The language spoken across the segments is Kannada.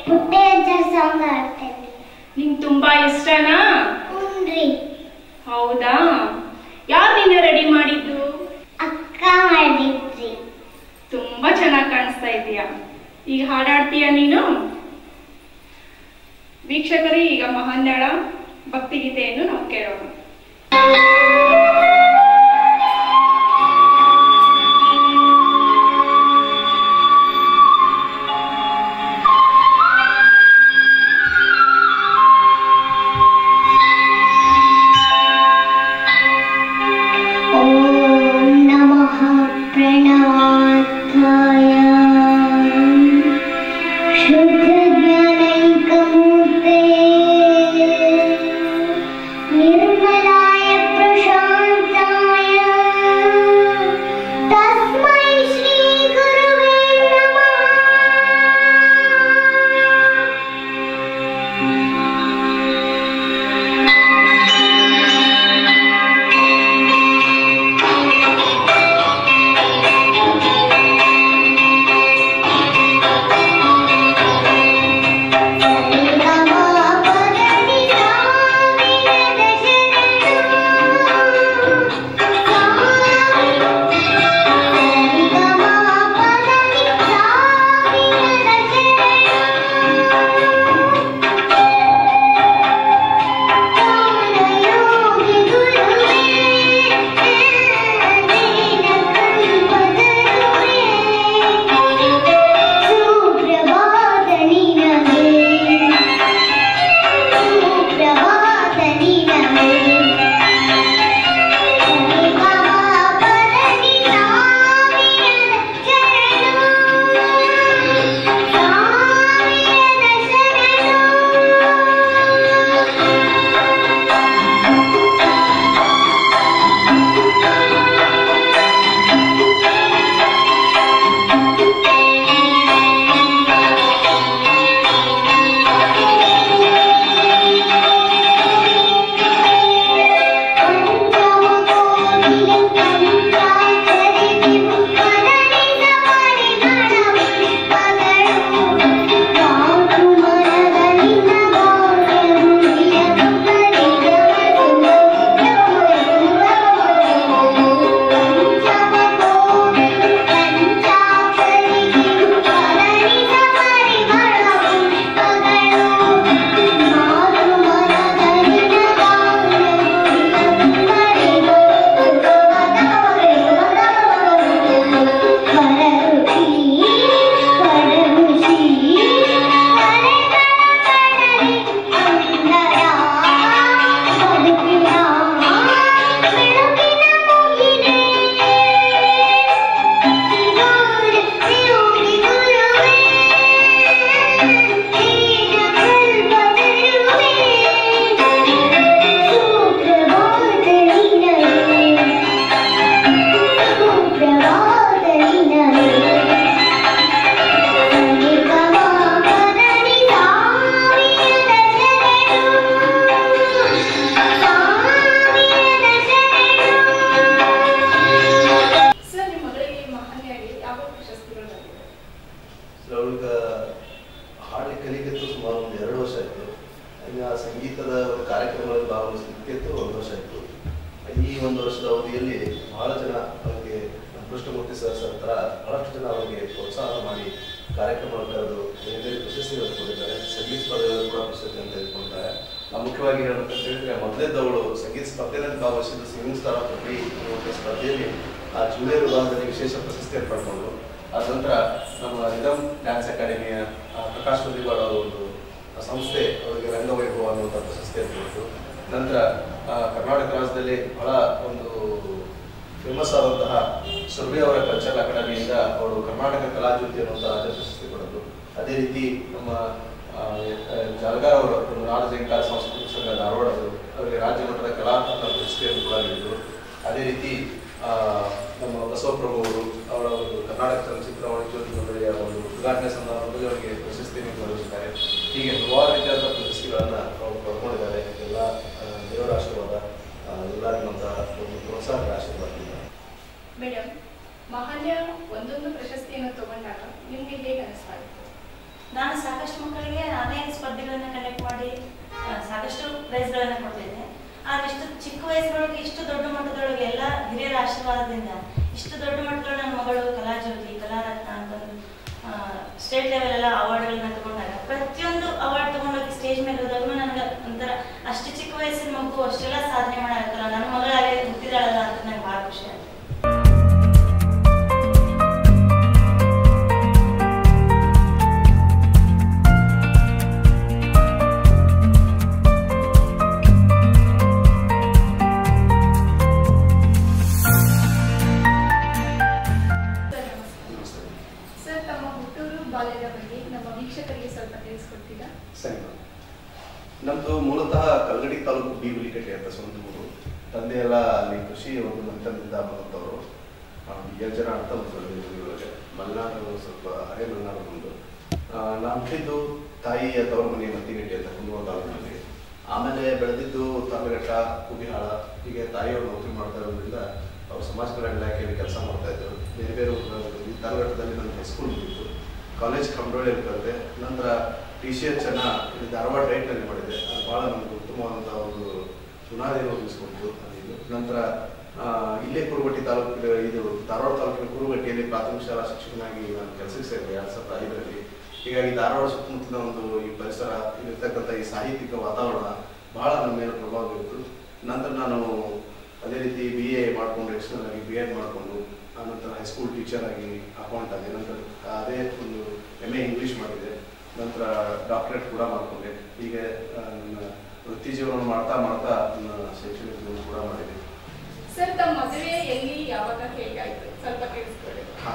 ಪುಟ್ಟೆ ಅಜ್ಜ ಸಾಂಗ್ ಆಡ್ತೇನೆ ನಿಂಗೆ ತುಂಬಾ ಇಷ್ಟನಾ ಹ್ಞೂನ್ರಿ ಹೌದಾ ಯಾರು ನಿನ್ನ ರೆಡಿ ಮಾಡಿದ್ದು ಅಕ್ಕ ಮಾಡಿದ್ರಿ ತುಂಬಾ ಚೆನ್ನಾಗಿ ಕಾಣಿಸ್ತಾ ಇದೀಯ ಈಗ ಹಾಡಾಡ್ತೀಯ ನೀನು ವೀಕ್ಷಕರೇ ಈಗ ಮಹಾನ್ಯಾಳ ಭಕ್ತಿಗೀತೆಯನ್ನು ನಾವು ಕೇಳೋಣ ॐ नमः प्रणवार्थाय शुद्धज्ञानैकमूर्ते निर्मलाय प्रशान्ताय तस्मै श्रीगुरुवे नमः ಸುಪ್ರಭಾತ ನಿನಗೆ ಸುಪ್ರಭಾತ ನಿನಗೆ ಪದನಿ ಸಾವಿರದ ಚರಣ ಸಾವಿರದ ಶರಣ ಸರ್ ನಿಮ್ಮ ಮಗಳಿಗೆ ಮಹಾನ್ಯಾಳಿ ಯಾವ ಪ್ರಶಸ್ತಿಗಳು ಬಂದಿದೆ ಅವಳಿಗೆ ಹಾಡು ಕಲಿಕತ್ತು ಸುಮಾರು ಒಂದು ಎರಡು ವರ್ಷ ಆಯಿತು ಇನ್ನು ಆ ಸಂಗೀತದ ಒಂದು ಕಾರ್ಯಕ್ರಮದಲ್ಲಿ ಭಾಗವಹಿಸಲಿಕ್ಕೆ ಒಂದು ವರ್ಷ ಆಯಿತು ಈ ಒಂದು ವರ್ಷದ ಅವಧಿಯಲ್ಲಿ ಬಹಳ ಜನ ಅವರಿಗೆ ಕೃಷ್ಣಮೂರ್ತಿ ಸರ್ ಸರ್ ಥರ ಬಹಳಷ್ಟು ಜನ ಅವರಿಗೆ ಪ್ರೋತ್ಸಾಹ ಮಾಡಿ ಕಾರ್ಯಕ್ರಮಗಳು ಕರೆದು ಬೇರೆ ಬೇರೆ ಪ್ರಶಸ್ತಿಗಳು ಕೊಟ್ಟಿದ್ದಾರೆ ಸಂಗೀತ ಸ್ಪರ್ಧೆಗಳು ಕೂಡ ಪ್ರಶಸ್ತಿಯನ್ನು ತೆಗೆದುಕೊಂಡಿದ್ದಾರೆ ಆ ಮುಖ್ಯವಾಗಿ ಹೇಳ್ಬೇಕಂತ ಹೇಳಿದ್ರೆ ಮೊದಲೇದವಳು ಸಂಗೀತ ಸ್ಪರ್ಧೆಯಲ್ಲಿ ಭಾಗವಹಿಸಿದ್ದು ಸಿಂಗಿಂಗ್ ಸ್ಟಾರ್ ಆಫ್ ದ ಪ್ರೀ ಅನ್ನುವಂಥ ಸ್ಪರ್ಧೆಯಲ್ಲಿ ಆ ಜೂನಿಯರ್ ವಿಭಾಗದಲ್ಲಿ ವಿಶೇಷ ಪ್ರಶಸ್ತಿಯನ್ನು ಪಡ್ಕೊಂಡು ಅದ ನಂತರ ನಮ್ಮ ರಿದಮ್ ಡ್ಯಾನ್ಸ್ ಅಕಾಡೆಮಿಯ ಆ, ಪ್ರಕಾಶ್ ಮದಿವಾಳ ಅವರ ಒಂದು ಸಂಸ್ಥೆ ಅವರಿಗೆ ರಂಗವೈಭವ ಅನ್ನುವಂಥ ಪ್ರಶಸ್ತಿಯನ್ನು ಕೊಟ್ಟು ನಂತರ ಆ, ಕರ್ನಾಟಕ ರಾಜ್ಯದಲ್ಲಿ ಬಹಳ ಒಂದು ಫೇಮಸ್ ಆದಂತಹ ಸುರ್ವೆ ಅವರ ಕಲ್ಚರಲ್ ಅಕಾಡೆಮಿಯಿಂದ ಅವರು ಕರ್ನಾಟಕ ಕಲಾಜ್ಯೋತಿ ಅನ್ನುವಂಥ ರಾಜ್ಯ ಪ್ರಶಸ್ತಿ ಪಡೆದರು ಅದೇ ರೀತಿ ನಮ್ಮ ಆ, ಆ, ಜಾಲ್ಗಾರ್ ಅವರ ಒಂದು ನಾಡ ಜಂಕಾರ ಸಾಂಸ್ಕೃತಿಕ ಸಂಘ ಧಾರವಾಡ ಅವರು ಅವರಿಗೆ ರಾಜ್ಯ ಮಟ್ಟದ ಕಲಾತ್ಮಕ ಪ್ರಶಸ್ತಿಯನ್ನು ಕೂಡ ನೀಡಿದರು ಅದೇ ರೀತಿ ಆ, ನಮ್ಮ ಬಸವಪ್ರಭು ಅವರು ಅವರ ಒಂದು ಕರ್ನಾಟಕ ಚಲನಚಿತ್ರ ವಾಣಿಜ್ಯೋತಿ ಮಂಡಳಿಯ ಒಂದು ಉದ್ಘಾಟನೆ ಸಂದರ್ಭದಲ್ಲಿ ಅವರಿಗೆ ಪ್ರಶಸ್ತಿಯನ್ನು ಗೌರವಿಸಿದ್ದಾರೆ ಹೀಗೆ ಹಲವಾರು ರೀತಿಯಾದ ಪ್ರಶಸ್ತಿಗಳನ್ನು ಅವರು ಪಡ್ಕೊಂಡಿದ್ದಾರೆ ಎಲ್ಲ ಆ, ದೇವರ ಆಶೀರ್ವಾದ ಆ, ಎಲ್ಲ ನಿಮ್ಮಂಥ ಒಂದು ಪ್ರೋತ್ಸಾಹದ ಆಶೀರ್ವಾದ ಮೇಡಮ್ ಮಹಾನ್ಯ ಒಂದೊಂದು ಪ್ರಶಸ್ತಿಯನ್ನು ತಗೊಂಡಾಗ ನಿಮ್ಗೆ ಹೇಗೆ ಅನಿಸ್ತಾ ಇತ್ತು ನಾನು ಸಾಕಷ್ಟು ಮಕ್ಕಳಿಗೆ ನಾನೇ ಸ್ಪರ್ಧೆಗಳನ್ನ ಕಂಡಕ್ಟ್ ಮಾಡಿ ಆ, ಸಾಕಷ್ಟು ಪ್ರೈಸ್ಗಳನ್ನ ಕೊಡ್ತಿದ್ದೆ ಆದ್ರೆ ಇಷ್ಟು ಚಿಕ್ಕ ವಯಸ್ಸಿನೊಳಗೆ ಇಷ್ಟು ದೊಡ್ಡ ಮಟ್ಟದೊಳಗೆ ಎಲ್ಲ ಹಿರಿಯರ ಆಶೀರ್ವಾದದಿಂದ ಇಷ್ಟು ದೊಡ್ಡ ಮಟ್ಟದೊಳಗೆ ನನ್ನ ಮಗಳು ಕಲಾಜ್ಯೋತಿ ಕಲಾರತ್ನ ಅಂತಂದು ಸ್ಟೇಟ್ ಲೆವೆಲ್ ಎಲ್ಲ ಅವಾರ್ಡ್ಗಳನ್ನ ತಗೊಂಡಾಗ ಪ್ರತಿಯೊಂದು ಅವಾರ್ಡ್ ತಗೊಂಡೋಗಿ ಸ್ಟೇಜ್ ಮೇಲೆ ಹೋದಾಗೂ ನನಗೆ ಒಂಥರ ಅಷ್ಟು ಚಿಕ್ಕ ವಯಸ್ಸಿನ ಮಗು ಅಷ್ಟೆಲ್ಲ ಸಾಧನೆ ಮಾಡಾಕಲ್ಲ ನನ್ನ ಮಗಳಾಗೆ ಹುಟ್ಟಿದಾಳಲ್ಲ ಅಂತ ನಂಗೆ ಭಾಳ ಖುಷಿ ಆಯ್ತು ಸರ್ ನಮಸ್ತೆ ಸರ್ ತಮ್ಮ ಹುಟ್ಟೂರು ಬಾಲ್ಯದ ಬಗ್ಗೆ ನಮ್ಮ ವೀಕ್ಷಕರಿಗೆ ಸ್ವಲ್ಪ ತಿಳಿಸ್ಕೊಡ್ತೀರಾ ಸರಿ ಮೇಡಮ್. ನಮ್ದು ಮೂಲತಃ ಕಲ್ಗಡಿ ತಾಲೂಕು ಬಿ ಹುಲಿಕಟ್ಟೆ ಅಂತ ಸ್ವಂತ ಊರು ತಂದೆ ಎಲ್ಲ ಅಲ್ಲಿ ಕೃಷಿ ಒಂದು ನಂತರದಿಂದ ಬಂದಂಥವ್ರು ಆ, ಏಳು ಜನ ಅಂತ ಒಂದು ಊರೊಳಗೆ ಮಲೆನಾಡು ಸ್ವಲ್ಪ ಹಳೆ ಮಲೆನಾಡು ಒಂದು ಆ, ನಾನು ಹುಟ್ಟಿದ್ದು ತಾಯಿಯ ತವರು ಮನೆ ಮತ್ತಿಗಟ್ಟಿ ಅಂತ ಕುಂದೂರು ತಾಲೂಕಿನಲ್ಲಿ ಆಮೇಲೆ ಬೆಳೆದಿದ್ದು ತಾಲಘಟ್ಟ ಕುಬಿಹಾಳ ಹೀಗೆ ತಾಯಿಯವರು ನೌಕರಿ ಮಾಡ್ತಾ ಇರೋದ್ರಿಂದ ಅವ್ರು ಸಮಾಜ ಕಲ್ಯಾಣ ಇಲಾಖೆಯಲ್ಲಿ ಕೆಲಸ ಮಾಡ್ತಾ ಇದ್ರು ಬೇರೆ ಬೇರೆ ಊರುಗಳಲ್ಲಿ ತಾಲಘಟ್ಟದಲ್ಲಿ ನನ್ನ ಹೈಸ್ಕೂಲ್ ಮುಗಿತು ಕಾಲೇಜ್ ಕಂಡೋಳಿಯಲ್ಲಿ ಕಲಿತೆ ನಂತರ ಟಿ ಸಿ ಎಚ್ ಅನ್ನ ಇಲ್ಲಿ ಧಾರವಾಡ ರೈಟ್ನಲ್ಲಿ ಮಾಡಿದೆ ಅದು ಭಾಳ ನಮ್ಗೆ ಉತ್ತಮವಾದಂಥ ಒಂದು ಬುನಾದಿಯನ್ನು ರೂಪಿಸ್ಕೊಡ್ತು ಅದಿದು ನಂತರ ಆ, ಇಲ್ಲೇ ಕುರುಬಟ್ಟಿ ತಾಲೂಕಿನ ಇದು ಧಾರವಾಡ ತಾಲೂಕಿನ ಕುರುಬಟ್ಟಿಯಲ್ಲಿ ಪ್ರಾಥಮಿಕ ಶಾಲಾ ಶಿಕ್ಷಕನಾಗಿ ನಾನು ಕೆಲಸಕ್ಕೆ ಸೇರಿದೆ ಎರಡು ಸಾವಿರದ ಐದರಲ್ಲಿ ಹೀಗಾಗಿ ಧಾರವಾಡ ಸುತ್ತಮುತ್ತಲಿನ ಒಂದು ಈ ಪರಿಸರ ಇಲ್ಲಿರ್ತಕ್ಕಂಥ ಈ ಸಾಹಿತ್ಯಿಕ ವಾತಾವರಣ ಬಹಳ ನಮ್ಮ ಮೇಲೆ ಪ್ರಭಾವ ಬೀರಿತು ನಂತರ ನಾನು ಅದೇ ರೀತಿ ಬಿ ಎ ಮಾಡಿಕೊಂಡು ಎಕ್ಸ್ಟರ್ನಲ್ ಆಗಿ ಬಿ ಎಡ್ ಮಾಡಿಕೊಂಡು ಆನಂತರ ಹೈಸ್ಕೂಲ್ ಟೀಚರ್ ಆಗಿ ಅಪಾಯಿಂಟ್ ಆದೆ ನಂತರ ಅದೇ ಒಂದು ಎಮ್ ಎ ಇಂಗ್ಲೀಷ್ ಮಾಡಿದೆ ನಂತರ ಡಾಕ್ಟರೇಟ್ ಕೂಡ ಮಾಡಿಕೊಂಡೆ ಹೀಗೆ ಆ, ನನ್ನ ವೃತ್ತಿ ಜೀವನ ಮಾಡ್ತಾ ಮಾಡ್ತಾ ನನ್ನ ಶೈಕ್ಷಣಿಕ ಜೀವನ ಕೂಡ ಮಾಡಿದೆ ಸರ್ ತಮ್ಮ ಮದುವೆ ಎಲ್ಲಿ ಯಾವಾಗ ಹೇಗಾಯ್ತು ಸ್ವಲ್ಪ ತಿಳಿಸ್ಕೊಡಿ ಹಾ.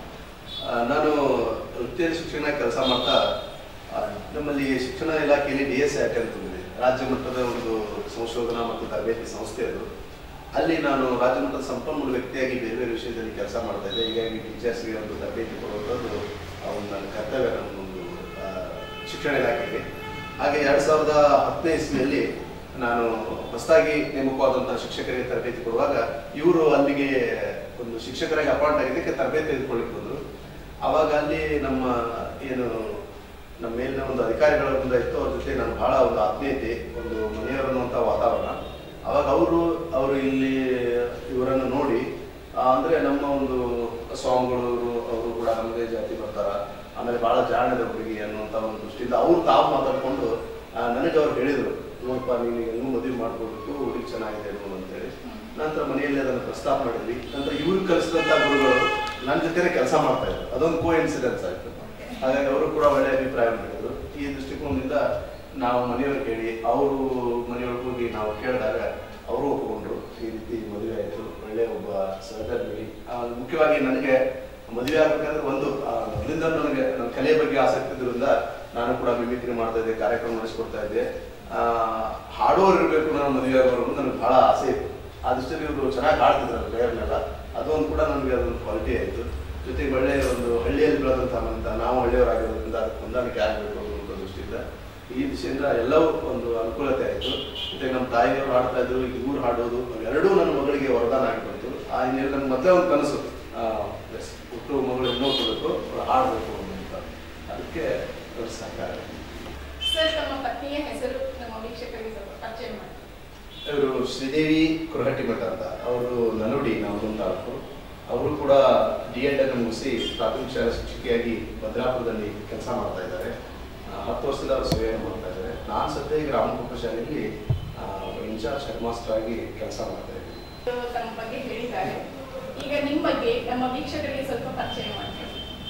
ಆ, ನಾನು ವೃತ್ತಿಯ ಶಿಕ್ಷಣ ಕೆಲಸ ಮಾಡ್ತಾ ಆ, ನಮ್ಮಲ್ಲಿ ಶಿಕ್ಷಣ ಇಲಾಖೆಯಲ್ಲಿ ಡಿ ಎಸ್ ಆ್ಯಕ್ಟ್ ಅಂತ ಇದೆ ರಾಜ್ಯ ಮಟ್ಟದ ಒಂದು ಸಂಶೋಧನಾ ಮತ್ತು ತರಬೇತಿ ಸಂಸ್ಥೆ ಅದು ಅಲ್ಲಿ ನಾನು ರಾಜ್ಯ ಮಟ್ಟದ ಸಂಪನ್ಮೂಲ ವ್ಯಕ್ತಿಯಾಗಿ ಬೇರೆ ಬೇರೆ ವಿಷಯದಲ್ಲಿ ಕೆಲಸ ಮಾಡ್ತಾ ಇದ್ದೆ ಹೀಗಾಗಿ ಟೀಚರ್ಸ್ಗೆ ಒಂದು ತರಬೇತಿ ಕೊಡುವಂಥದ್ದು ಆ ಒಂದು ನನ್ನ ಕರ್ತವ್ಯ ನನ್ನ ಒಂದು ಆ, ಶಿಕ್ಷಣ ಇಲಾಖೆಗೆ ಹಾಗೆ ಎರಡು ಸಾವಿರದ ಹತ್ತನೇ ಇಸ್ವಿಯಲ್ಲಿ ನಾನು ಹೊಸದಾಗಿ ನೇಮಕವಾದಂತಹ ಶಿಕ್ಷಕರಿಗೆ ತರಬೇತಿ ಕೊಡುವಾಗ ಇವರು ಅಲ್ಲಿಗೆ ಒಂದು ಶಿಕ್ಷಕರಾಗಿ ಅಪಾಯಿಂಟ್ ಆಗಿದ್ದಕ್ಕೆ ತರಬೇತಿ ತೆಗೆದುಕೊಳ್ಳಿಕ್ಕೆ ಬಂದರು ಆವಾಗ ಅಲ್ಲಿ ನಮ್ಮ ಏನು ನಮ್ಮ ಮೇಲಿನ ಒಂದು ಅಧಿಕಾರಿಗಳ ಮುಂದೆ ಇತ್ತು ಅವ್ರ ಜೊತೆ ನಾನು ಬಹಳ ಒಂದು ಆತ್ಮೀಯತೆ ಒಂದು ಮನೆಯವರು ಅನ್ನುವಂಥ ವಾತಾವರಣ ಅವಾಗ ಅವರು ಅವರು ಇಲ್ಲಿ ಇವರನ್ನು ನೋಡಿ ಆ, ಅಂದ್ರೆ ನಮ್ಮ ಒಂದು ಸ್ವಾಮಿಗಳು ಅವರು ಕೂಡ ನಮ್ಮದೇ ಜಾತಿ ಬರ್ತಾರ ಆಮೇಲೆ ಬಹಳ ಜಾಣದ ಹುಡುಗಿ ಅನ್ನುವಂಥ ಒಂದು ದೃಷ್ಟಿಯಿಂದ ಅವ್ರು ತಾವು ಮಾತಾಡ್ಕೊಂಡು ಆ, ನನಗೆ ಅವ್ರು ಹೇಳಿದರು ನೋಡಪ್ಪ ನೀನು ಹೆಂಗೂ ಮದುವೆ ಮಾಡ್ಕೊಳ್ಬೇಕು ಹುಡುಗಿ ಚೆನ್ನಾಗಿದೆ ನೋಡು ಅಂತೇಳಿ ನಂತರ ಮನೆಯಲ್ಲಿ ಅದನ್ನು ಪ್ರಸ್ತಾಪ ಮಾಡಿದ್ವಿ ನಂತರ ಇವ್ರು ಕಲಿಸಿದಂಥ ಗುರುಗಳು ನನ್ನ ಜೊತೆನೇ ಕೆಲಸ ಮಾಡ್ತಾ ಇದ್ರು ಅದೊಂದು ಕೋ ಇನ್ಸಿಡೆನ್ಸ್ ಆಯ್ತು ಹಾಗಾಗಿ ಅವರು ಕೂಡ ಒಳ್ಳೆ ಅಭಿಪ್ರಾಯ ಮಾಡಿದ್ರು ಈ ದೃಷ್ಟಿಕೋನದಿಂದ ನಾವು ಮನೆಯವ್ರಿಗೆ ಹೇಳಿ ಅವರು ಮನೆಯೊಳಗೆ ಹೋಗಿ ನಾವು ಕೇಳಿದಾಗ ಅವರು ಒಪ್ಪಿಕೊಂಡ್ರು ಈ ರೀತಿ ಮದುವೆ ಆಯಿತು ಒಳ್ಳೆ ಒಬ್ಬ ಸಹಧರ್ಮಿ ಆ, ಮುಖ್ಯವಾಗಿ ನನಗೆ ಮದುವೆ ಆಗ್ಬೇಕಾದ್ರೆ ಒಂದು ಆ, ಮೊದಲಿಂದ ನನಗೆ ನನ್ನ ಕಲೆಯ ಬಗ್ಗೆ ಆಸಕ್ತಿ ಇದ್ರಿಂದ ನಾನು ಕೂಡ ಮಿಮಿಕ್ರಿ ಮಾಡ್ತಾ ಇದ್ದೆ ಕಾರ್ಯಕ್ರಮ ನಡೆಸ್ಕೊಡ್ತಾ ಇದ್ದೆ ಆ, ಹಾಡೋರು ಇರಬೇಕು ನಾನು ಮದುವೆ ಆಗೋರು ನನಗೆ ಬಹಳ ಆಸೆ ಇತ್ತು ಆ ದೃಷ್ಟಿಯಲ್ಲಿ ಇವರು ಚೆನ್ನಾಗಿ ಹಾಡ್ತಿದ್ರು ಪ್ಲೇಯರ್ನೆಲ್ಲ ಅದೊಂದು ಕೂಡ ನನಗೆ ಅದೊಂದು ಕ್ವಾಲಿಟಿ ಆಯಿತು ಜೊತೆಗೆ ಒಳ್ಳೆಯ ಒಂದು ಹಳ್ಳಿಯಲ್ಲಿ ಬೆಳೆದಂಥ ಮಂತ ನಾವು ಹಳ್ಳಿಯವರಾಗಿರೋದ್ರಿಂದ ಅದಕ್ಕೆ ಹೊಂದಾಣಿಕೆ ಆಗಬೇಕು ಅನ್ನೋ ದೃಷ್ಟಿಯಿಂದ ಈ ದಿಶೆಯಿಂದ ಎಲ್ಲವೂ ಒಂದು ಅನುಕೂಲತೆ ಆಯಿತು ಜೊತೆಗೆ ನಮ್ಮ ತಾಯಿಯವರು ಹಾಡ್ತಾ ಇದ್ರು ಈಗ ಇವ್ರು ಹಾಡೋದು ಅವೆರಡೂ ನನ್ನ ಮಗಳಿಗೆ ವರದಾನ ಆಗಿ ಬಂತು ಆ ಹಿನ್ನೆಲೆ ನನ್ನ ಮೊದಲೇ ಒಂದು ಕನಸು ಆ, ಎಸ್, ಹುಟ್ಟು ಮಗಳು ಇನ್ನೂ ಕೊಡಬೇಕು ಹಾಡಬೇಕು ಅಂತ ಅದಕ್ಕೆ ಅವ್ರು ಸಾಕಾರ ಸರ್ ತಮ್ಮ ಪತ್ನಿಯ ಹೆಸರು ನಮ್ಮ ವೀಕ್ಷಕರಿಗೆ ಸ್ವಲ್ಪ ಪರಿಚಯ ಮಾಡಿ ಇವರು ಶ್ರೀದೇವಿ ಕುರಹಟ್ಟಿ ಮಠ ಅಂತ ಅವರು ನಲುಡಿ ನವಗುಂದ ತಾಲೂಕು ಅವರು ಕೂಡ ಡಿ ಎಡ್ ಅನ್ನು ಮುಗಿಸಿ ಪ್ರಾಥಮಿಕ ಶಾಲಾ ಶಿಕ್ಷಕಿಯಾಗಿ ಭದ್ರಾಪುರದಲ್ಲಿ ಕೆಲಸ ಮಾಡ್ತಾ ಇದ್ದಾರೆ ಆ, ಹತ್ತು ವರ್ಷದಿಂದ ಅವರು ಸೇವೆ ಮಾಡ್ತಾ ಇದ್ದಾರೆ ನಾನು ಸದ್ಯ ಈಗ ರಾಮಕೃಷ್ಣ ಶಾಲೆಯಲ್ಲಿ ಇನ್ಚಾರ್ಜ್ ಹೆಡ್ ಮಾಸ್ಟರ್ ಆಗಿ ಕೆಲಸ ಮಾಡ್ತಾ ಇದ್ದೀನಿ ಇವರು ತಮ್ಮ ಬಗ್ಗೆ ಹೇಳಿದ್ದಾರೆ ಈಗ ನಿಮ್ಮ ಬಗ್ಗೆ ನಮ್ಮ ವೀಕ್ಷಕರಿಗೆ ಸ್ವಲ್ಪ ಪರಿಚಯ ಮಾಡ್ತೀವಿ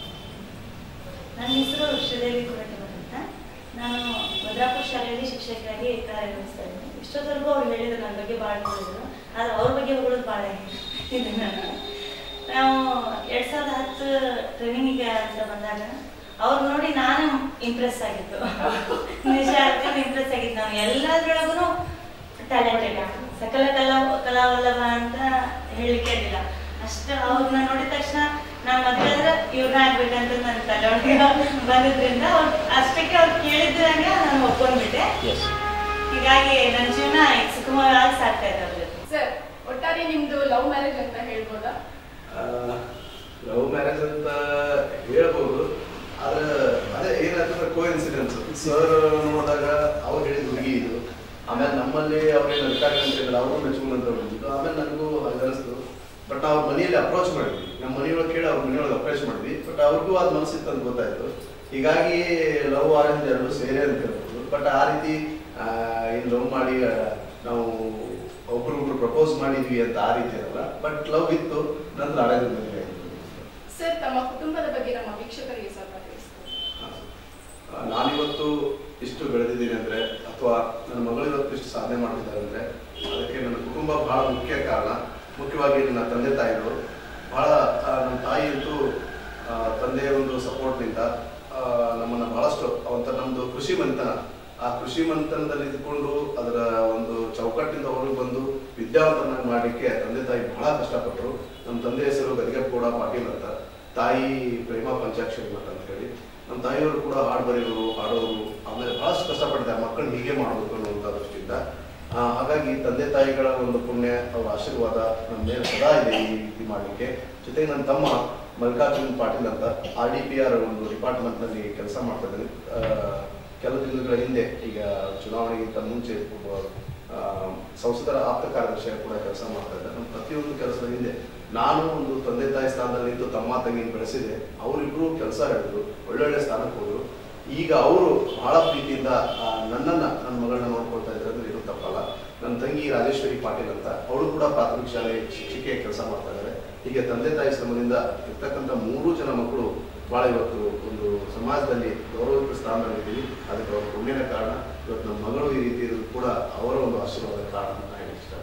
ನನ್ನ ಹೆಸರು ಶ್ರೀದೇವಿ ಕುರಟಿಮಠ ಅಂತ ನಾನು ಭದ್ರಾಪುರ ಶಾಲೆಯಲ್ಲಿ ಶಿಕ್ಷಕಿಯಾಗಿ ಕಾರ್ಯನಿರ್ವಹಿಸ್ತಾ ಇದ್ದೀನಿ ಇಷ್ಟೊತ್ತವರೆಗೂ ಅವ್ರು ಹೇಳಿದ್ರು ನನ್ನ ಬಗ್ಗೆ ಭಾಳ ಹೇಳಿದ್ರು ಆದರೆ ಅವ್ರ ಬಗ್ಗೆ ಹೊಗಳೋದು ಭಾಳ ಇದೆ ನನಗೆ ನಾವು ಎರಡು ಸಾವಿರದ ಹತ್ತು ಟ್ರೈನಿಂಗಿಗೆ ಅಂತ ಬಂದಾಗ ಅವ್ರು ನೋಡಿ ನಾನು ಇಂಪ್ರೆಸ್ ಆಗಿದ್ದು ನಿಜ ಇಂಪ್ರೆಸ್ ಆಗಿದ್ದು ನಾವು ಎಲ್ಲದ್ರೊಳಗೂ ಟ್ಯಾಲೆಂಟೆಡ್ ಸಕಲ ಕಲಾ ಕಲಾವಲ್ಲಭ ಅಂತ ಹೇಳಲಿಕ್ಕೆ ಆಗಿಲ್ಲ ಅಷ್ಟು ಅವ್ರನ್ನ ನೋಡಿದ ತಕ್ಷಣ ನಾನು ಮದ್ವೆ ಆದ್ರೆ ಇವ್ರನ್ನ ಆಗ್ಬೇಕಂತ ನನ್ನ ತಲೆಯೊಳಗೆ ಬಂದಿದ್ರಿಂದ ಅವ್ರು ಅಷ್ಟಕ್ಕೆ ಅವ್ರು ಕೇಳಿದ್ರಾಗ ನಾನು ಒಪ್ಕೊಂಡ್ಬಿಟ್ಟೆ ಹೀಗಾಗಿ ನನ್ನ ಜೀವನ ಈಗ ಸುಖಮವಾಗಿ ಸಾಕ್ತಾ ಇದೆ ಅವ್ರ ಜೊತೆ ಸರ್ ಒಟ್ಟಾರೆ ನಿಮ್ದು ಲವ್ ಮ್ಯಾರೇಜ್ ಅಂತ ಹೇಳ್ಬೋದಾ ಲವ್ ಮ್ಯಾರೇಜ್ ಅಂತ ಹೇಳ್ಬೋದು ಆದ್ರೆ ಅದೇ ಏನಾಗ್ತದೆ ಸರ್ ನೋಡಿದಾಗ ಅವ್ರು ಹೇಳಿದ ಹುಡುಗಿ ಇದು ಆಮೇಲೆ ನಮ್ಮಲ್ಲಿ ಅವ್ರಿಗೆ ನಡ್ಕಾಗ ಅಂತ ಹೇಳಿದ್ರೆ ಅವರು ಮೆಚ್ಕೊಂಡಂತ ಬಂದಿದ್ದು ಆಮೇಲೆ ನನಗೂ ಹಾಗೆ ಅನಿಸ್ತು ಬಟ್ ನಾವು ಮನೆಯಲ್ಲಿ ಅಪ್ರೋಚ್ ಮಾಡಿದ್ವಿ ನಮ್ಮ ಮನೆಯೊಳಗೆ ಕೇಳಿ ಅವ್ರ ಮನೆಯೊಳಗೆ ಅಪ್ರೋಚ್ ಮಾಡಿದ್ವಿ ಬಟ್ ಅವ್ರಿಗೂ ಅದು ಮನಸ್ಸಿತ್ತು ಅಂತ ಗೊತ್ತಾಯ್ತು ಹೀಗಾಗಿ ಲವ್ ಆರೆಂಜ್ ಎರಡು ಸೇರಿ ಅಂತ ಹೇಳ್ಬೋದು ಬಟ್ ಆ ರೀತಿ ಏನು ಲವ್ ಮಾಡಿ ಆ, ನಾವು ಒಬ್ರಿಗೊಬ್ರು ಪ್ರಪೋಸ್ ಮಾಡಿದ್ವಿ ಅಂತ ಆ ರೀತಿ ಅಲ್ಲ ಬಟ್ ಲವ್ ಇತ್ತು ನಂತರ ಅರೇಂಜ್ ಮದುವೆ ಆಯ್ತು ಸರ್ ತಮ್ಮ ಕುಟುಂಬದ ಬಗ್ಗೆ ನಮ್ಮ ವೀಕ್ಷಕರಿಗೆ ಸ್ವಲ್ಪ ತಿಳಿಸ್ಕೊಡಿ ಆ, ನಾನಿವತ್ತು ಇಷ್ಟು ಬೆಳೆದಿದ್ದೀನಿ ಅಂದ್ರೆ ಅಥವಾ ನನ್ನ ಮಗಳು ಇವತ್ತು ಇಷ್ಟು ಸಾಧನೆ ಮಾಡ್ತಿದ್ದಾರೆ ಅಂದ್ರೆ ಅದಕ್ಕೆ ನನ್ನ ಕುಟುಂಬ ಬಹಳ ಮುಖ್ಯ ಕಾರಣ ಮುಖ್ಯವಾಗಿ ನನ್ನ ತಂದೆ ತಾಯಿಗಳು ಬಹಳ ಆ, ನನ್ನ ತಾಯಿ ಅಂತೂ ಆ, ತಂದೆಯ ಒಂದು ಸಪೋರ್ಟ್ನಿಂದ ನಮ್ಮನ್ನು ಬಹಳಷ್ಟು ಅವಂತ ನಮ್ಮದು ಕೃಷಿ ಮಂಥನ ಆ ಕೃಷಿ ಮಂಥನದಲ್ಲಿ ಇದ್ಕೊಂಡು ಅದರ ಒಂದು ಚೌಕಟ್ಟಿಂದ ಹೊರಗೆ ಬಂದು ವಿದ್ಯಾವಂತನಾಗಿ ಮಾಡಲಿಕ್ಕೆ ತಂದೆ ತಾಯಿ ಬಹಳ ಕಷ್ಟಪಟ್ಟರು ನಮ್ಮ ತಂದೆ ಹೆಸರು ಗದಿಗೆಪ್ಪಗೌಡ ಪಾಟೀಲ್ ಅಂತ ತಾಯಿ ಪ್ರೇಮ ಪಂಚಾಕ್ಷರಿ ಮಠ ಅಂತ ಹೇಳಿ ನಮ್ಮ ತಾಯಿಯವರು ಕೂಡ ಹಾಡು ಬರೆಯೋರು ಹಾಡೋರು ಆಮೇಲೆ ಬಹಳಷ್ಟು ಕಷ್ಟಪಟ್ಟಿದ್ದಾರೆ ಮಕ್ಕಳನ್ನ ಹೀಗೆ ಮಾಡಬೇಕು ಅನ್ನುವಂಥ ದೃಷ್ಟಿಯಿಂದ ಆ, ಹಾಗಾಗಿ ತಂದೆ ತಾಯಿಗಳ ಒಂದು ಪುಣ್ಯ ಅವರ ಆಶೀರ್ವಾದ ನಮ್ಮ ಮೇಲೆ ಸದಾ ಇದೆ ಈ ರೀತಿ ಮಾಡಲಿಕ್ಕೆ ಜೊತೆಗೆ ನನ್ನ ತಮ್ಮ ಮಲ್ಲಿಕಾರ್ಜುನ್ ಪಾಟೀಲ್ ಅಂತ ಆರ್ ಡಿ ಪಿ ಆರ್ ಒಂದು ಡಿಪಾರ್ಟ್ಮೆಂಟ್ನಲ್ಲಿ ಕೆಲಸ ಮಾಡ್ತಾ ಇದ್ದಾರೆ ಆ, ಕೆಲವು ದಿನಗಳ ಹಿಂದೆ ಈಗ ಚುನಾವಣೆಗಿಂತ ಮುಂಚೆ ಒಬ್ಬ ಆ, ಸಂಸದರ ಆಪ್ತ ಕಾರ್ಯದರ್ಶಿಯಾಗಿ ಕೂಡ ಕೆಲಸ ಮಾಡ್ತಾ ಇದ್ದಾರೆ ನಮ್ಮ ಪ್ರತಿಯೊಂದು ಕೆಲಸದ ಹಿಂದೆ ನಾನು ಒಂದು ತಂದೆ ತಾಯಿ ಸ್ಥಾನದಲ್ಲಿ ನಿಂತು ತಮ್ಮ ತಂಗಿನ ಬೆಳೆಸಿದೆ ಅವರಿಬ್ರು ಕೆಲಸ ಹೇಳಿದ್ರು ಒಳ್ಳೊಳ್ಳೆ ಸ್ಥಾನಕ್ಕೆ ಹೋದ್ರು ಈಗ ಅವರು ಬಹಳ ಪ್ರೀತಿಯಿಂದ ಆ, ನನ್ನನ್ನ ನನ್ನ ಮಗಳನ್ನ ನೋಡ್ಕೊಳ್ತಾ ಇದ್ದಾರೆ ಅಂದ್ರೆ ಇದು ತಪ್ಪಲ್ಲ ನನ್ನ ತಂಗಿ ರಾಜೇಶ್ವರಿ ಪಾಟೀಲ್ ಅಂತ ಅವಳು ಕೂಡ ಪ್ರಾಥಮಿಕ ಶಾಲೆ ಶಿಕ್ಷಕಿಯ ಕೆಲಸ ಮಾಡ್ತಾ ಇದ್ದಾರೆ ಹೀಗೆ ತಂದೆ ತಾಯಿ ಶ್ರಮದಿಂದ ಇರ್ತಕ್ಕಂಥ ಮೂರು ಜನ ಮಕ್ಕಳು ಬಹಳ ಇವತ್ತು ಒಂದು ಸಮಾಜದಲ್ಲಿ ಗೌರವಿತ ಸ್ಥಾನದಲ್ಲಿದ್ದೀವಿ ಅದಕ್ಕೆ ಅವ್ರ ಪುಣ್ಯನ ಕಾರಣ ಇವತ್ತು ನಮ್ಮ ಮಗಳು ಈ ರೀತಿ ಇರೋದು ಕೂಡ ಅವರ ಒಂದು ಆಶೀರ್ವಾದ ಕಾರಣ ಅಂತ ಹೇಳಿ ಇಷ್ಟ